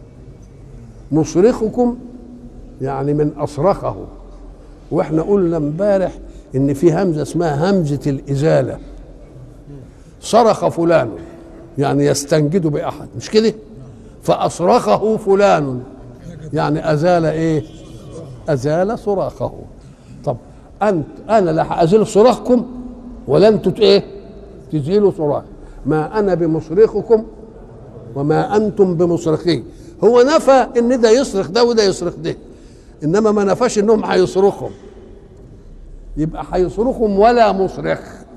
مصرخكم يعني من اصرخه واحنا قلنا امبارح ان في همزه اسمها همزه الازاله صرخ فلان يعني يستنجد باحد مش كده فاصرخه فلان يعني ازال ايه ازال صراخه طب انت انا لا هازيل صراخكم ولا انتوا ايه تزيلوا صراخ ما انا بمصرخكم وما انتم بمصرخي هو نفى ان ده يصرخ ده وده يصرخ ده انما ما نفاش انهم هيصرخهم يبقى هيصرخهم ولا مصرخ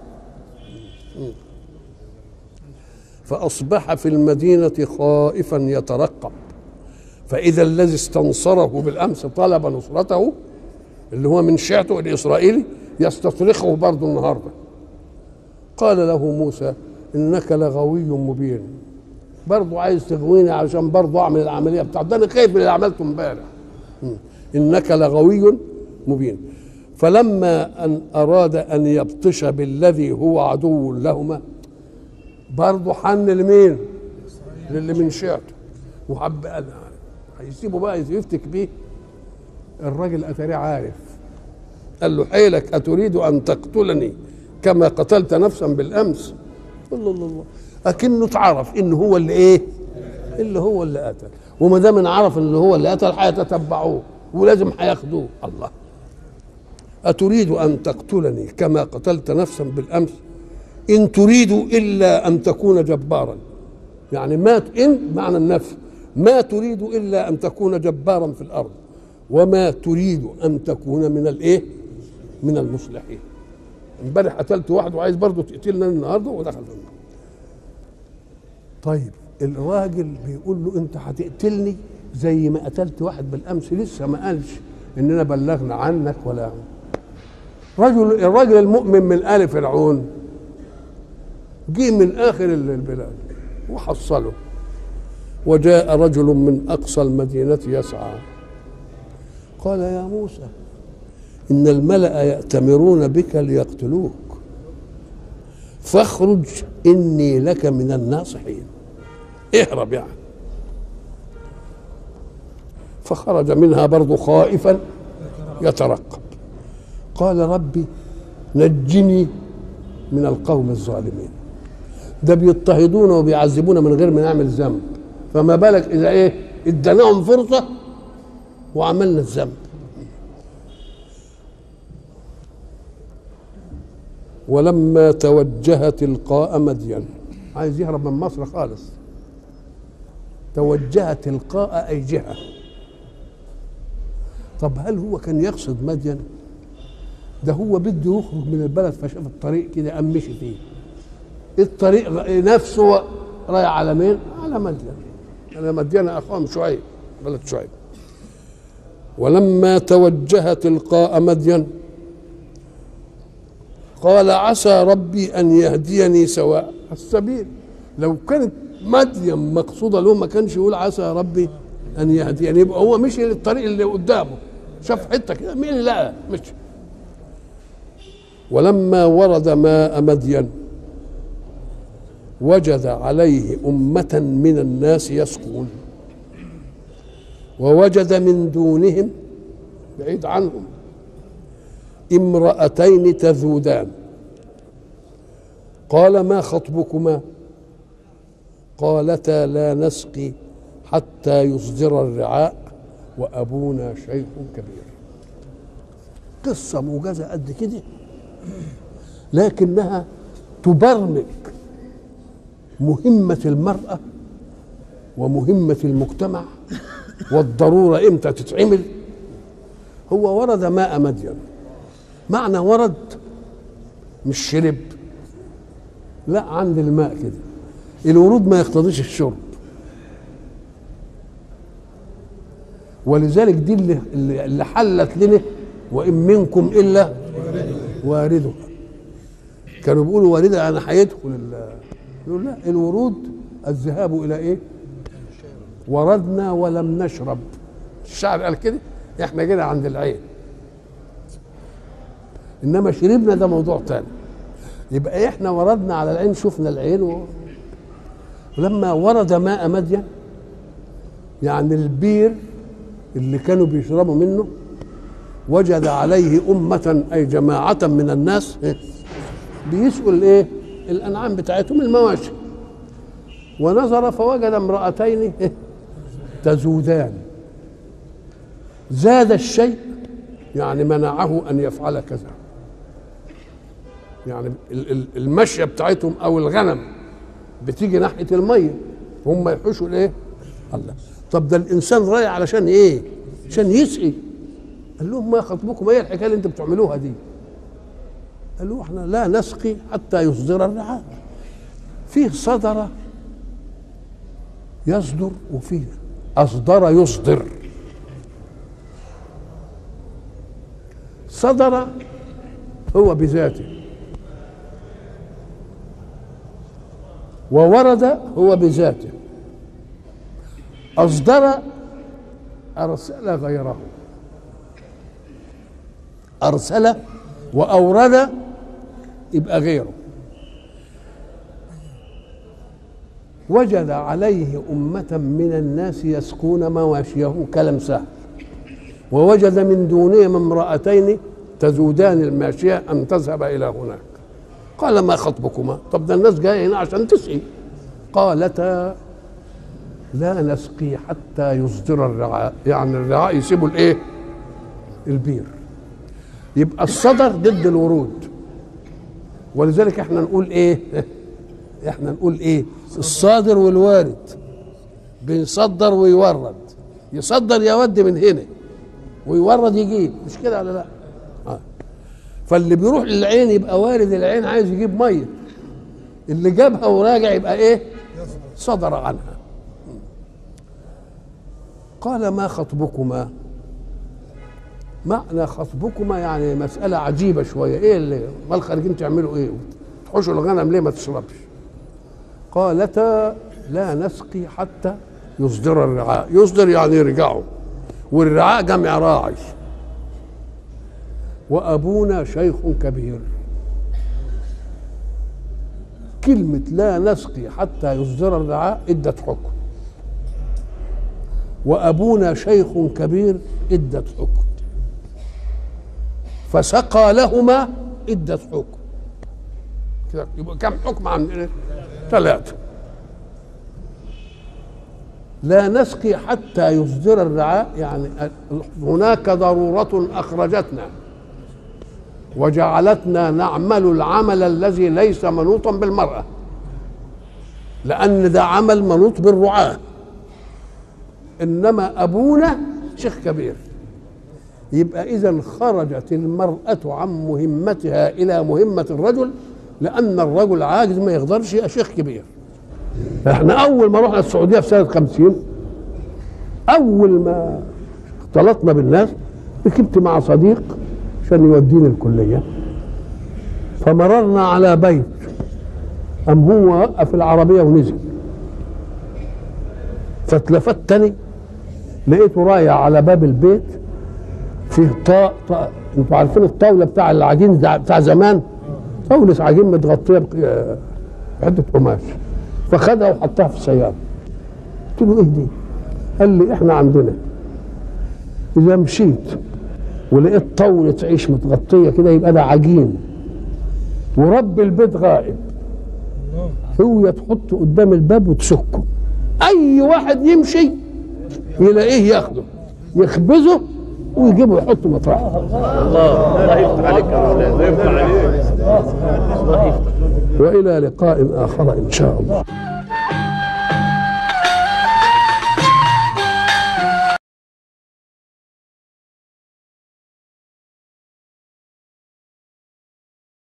فاصبح في المدينه خائفا يترقب فاذا الذي استنصره بالامس طلب نصرته اللي هو من شيعته الاسرائيلي يستصرخه برضه النهارده قال له موسى انك لغوي مبين برضه عايز تغويني عشان برضه اعمل العمليه بتاعته ده انا خايف من اللي عملته امبارح انك لغوي مبين فلما ان اراد ان يبطش بالذي هو عدو لهما برضه حن لمين؟ للي من شيعته وحب قال هيسيبه بقى يفتك بيه الراجل اتاريه عارف قال له حيلك اتريد ان تقتلني كما قتلت نفسا بالامس الله الله الله اكنه اتعرف ان هو اللي ايه اللي هو اللي قتل وما دام إن عرف اللي هو اللي قتل هيتتبعوه ولازم هياخدوه الله أتريد أن تقتلني كما قتلت نفسا بالأمس إن تريد إلا أن تكون جبارا يعني ما ت- إن معنى النفي ما تريد إلا أن تكون جبارا في الأرض وما تريد أن تكون من الإيه من المصلحين امبارح قتلت واحد وعايز برضه تقتلنا النهارده ودخل في النار. طيب الراجل بيقول له انت هتقتلني زي ما قتلت واحد بالامس لسه ما قالش اننا بلغنا عنك ولا رجل الراجل المؤمن من ال فرعون جه من اخر ال- البلاد وحصله وجاء رجل من اقصى المدينه يسعى قال يا موسى ان الملا ياتمرون بك ليقتلوك فاخرج اني لك من الناصحين اهرب يعني فخرج منها برضو خائفا يترقب قال ربي نجني من القوم الظالمين ده بيضطهدونا وبيعذبونا من غير ما نعمل ذنب فما بالك اذا ايه اديناهم فرصه وعملنا الذنب ولما توجه تلقاء مدين عايز يهرب من مصر خالص توجه تلقاء اي جهه طب هل هو كان يقصد مدين ده هو بده يخرج من البلد فشاف الطريق كده قام مشي فيه الطريق نفسه رايح على مين على مدين على مدين اخوهم شعيب بلد شعيب ولما توجه تلقاء مدين قال عسى ربي ان يهديني سواء السبيل لو كانت مدين مقصوده له ما كانش يقول عسى ربي ان يهديني يبقى هو مشي للطريق اللي قدامه شاف حته كده مين اللي لقى مشي ولما ورد ماء مدين وجد عليه أمة من الناس يسقون ووجد من دونهم بعيد عنهم امرأتين تذودان قال ما خطبكما قالتا لا نسقي حتى يصدر الرعاء وأبونا شيخ كبير قصة موجزة قد كده لكنها تبرمج مهمة المرأة ومهمة المجتمع والضرورة امتى تتعمل هو ورد ماء مدين معنى ورد مش شرب لا عند الماء كده الورود ما يقتضيش الشرب ولذلك دي اللي, اللي حلت لنا وان منكم الا واردها كانوا بيقولوا واردها يعني هيدخل ال- يقول لا الورود الذهاب الى ايه وردنا ولم نشرب الشعر قال كده احنا كده عند العين انما شربنا ده موضوع تاني يبقى احنا وردنا على العين شفنا العين و... ولما ورد ماء مدين يعني البير اللي كانوا بيشربوا منه وجد عليه أمة أي جماعة من الناس إيه؟ بيسقوا الايه الانعام بتاعتهم المواشي ونظر فوجد امرأتين إيه؟ تزودان زاد الشيء يعني منعه ان يفعل كذا يعني ال- ال- المشيه بتاعتهم او الغنم بتيجي ناحيه الميه هم يحوشوا الايه الله طب ده الانسان رايح علشان ايه عشان يسقي قال لهم ما خطبكم ايه الحكايه اللي انتم بتعملوها دي قالوا احنا لا نسقي حتى يصدر الرعاء فيه صدر يصدر وفيه أصدر يصدر صدر هو بذاته وورد هو بذاته أصدر أرسل غيره أرسل وأورد يبقى غيره وجد عليه أمة من الناس يسقون مواشيه كلام سهل ووجد من دونهم امرأتين تزودان الماشية أن تذهب إلى هناك قال ما خطبكما طب ده الناس جاية هنا عشان تسقي قالتا لا نسقي حتى يصدر الرعاء يعني الرعاء يسيبوا الايه البير يبقى الصدر ضد الورود ولذلك احنا نقول ايه احنا نقول ايه الصادر والوارد بيصدر ويورد يصدر يود من هنا ويورد يجيب مش كده ولا لا آه. فاللي بيروح للعين يبقى وارد العين عايز يجيب ميه اللي جابها وراجع يبقى ايه صدر عنها قال ما خطبكما معنى خطبكما يعني مسألة عجيبة شوية ايه اللي ما خارجين تعملوا ايه تحوشوا الغنم ليه ما تشربش قالتا لا نسقي حتى يصدر الرعاء يصدر يعني يرجعوا والرعاء جمع راعي وأبونا شيخ كبير كلمة لا نسقي حتى يصدر الرعاء ادت حكم وأبونا شيخ كبير ادت حكم فسقى لهما ادت حكم كده يبقى كم حكم عن ثلاثة لا نسقي حتى يصدر الرعاء يعني هناك ضرورة أخرجتنا وجعلتنا نعمل العمل الذي ليس منوطا بالمرأة لأن ده عمل منوط بالرعاة إنما أبونا شيخ كبير يبقى إذا خرجت المرأة عن مهمتها إلى مهمة الرجل لأن الرجل عاجز ما يقدرش يبقى شيخ كبير احنا أول ما رحنا السعودية في سنة خمسين أول ما اختلطنا بالناس ركبت مع صديق عشان يوديني الكلية فمررنا على بيت أم هو وقف العربية ونزل فاتلفت تاني لقيته رايح على باب البيت فيه طاء طاء انتوا عارفين الطاوله بتاع العجين ده بتاع زمان طاوله عجين متغطيه بق- بحته قماش فخدها وحطها في السياره قلت له ايه دي؟ قال لي احنا عندنا اذا مشيت ولقيت طاوله عيش متغطيه كده يبقى ده عجين ورب البيت غائب هو تحطه قدام الباب وتسكه اي واحد يمشي يلاقيه ياخده يخبزه ويجيبه يحطه مطرحه الله يفتح عليك يا مولانا الله يفتح عليك والى لقاء اخر ان شاء الله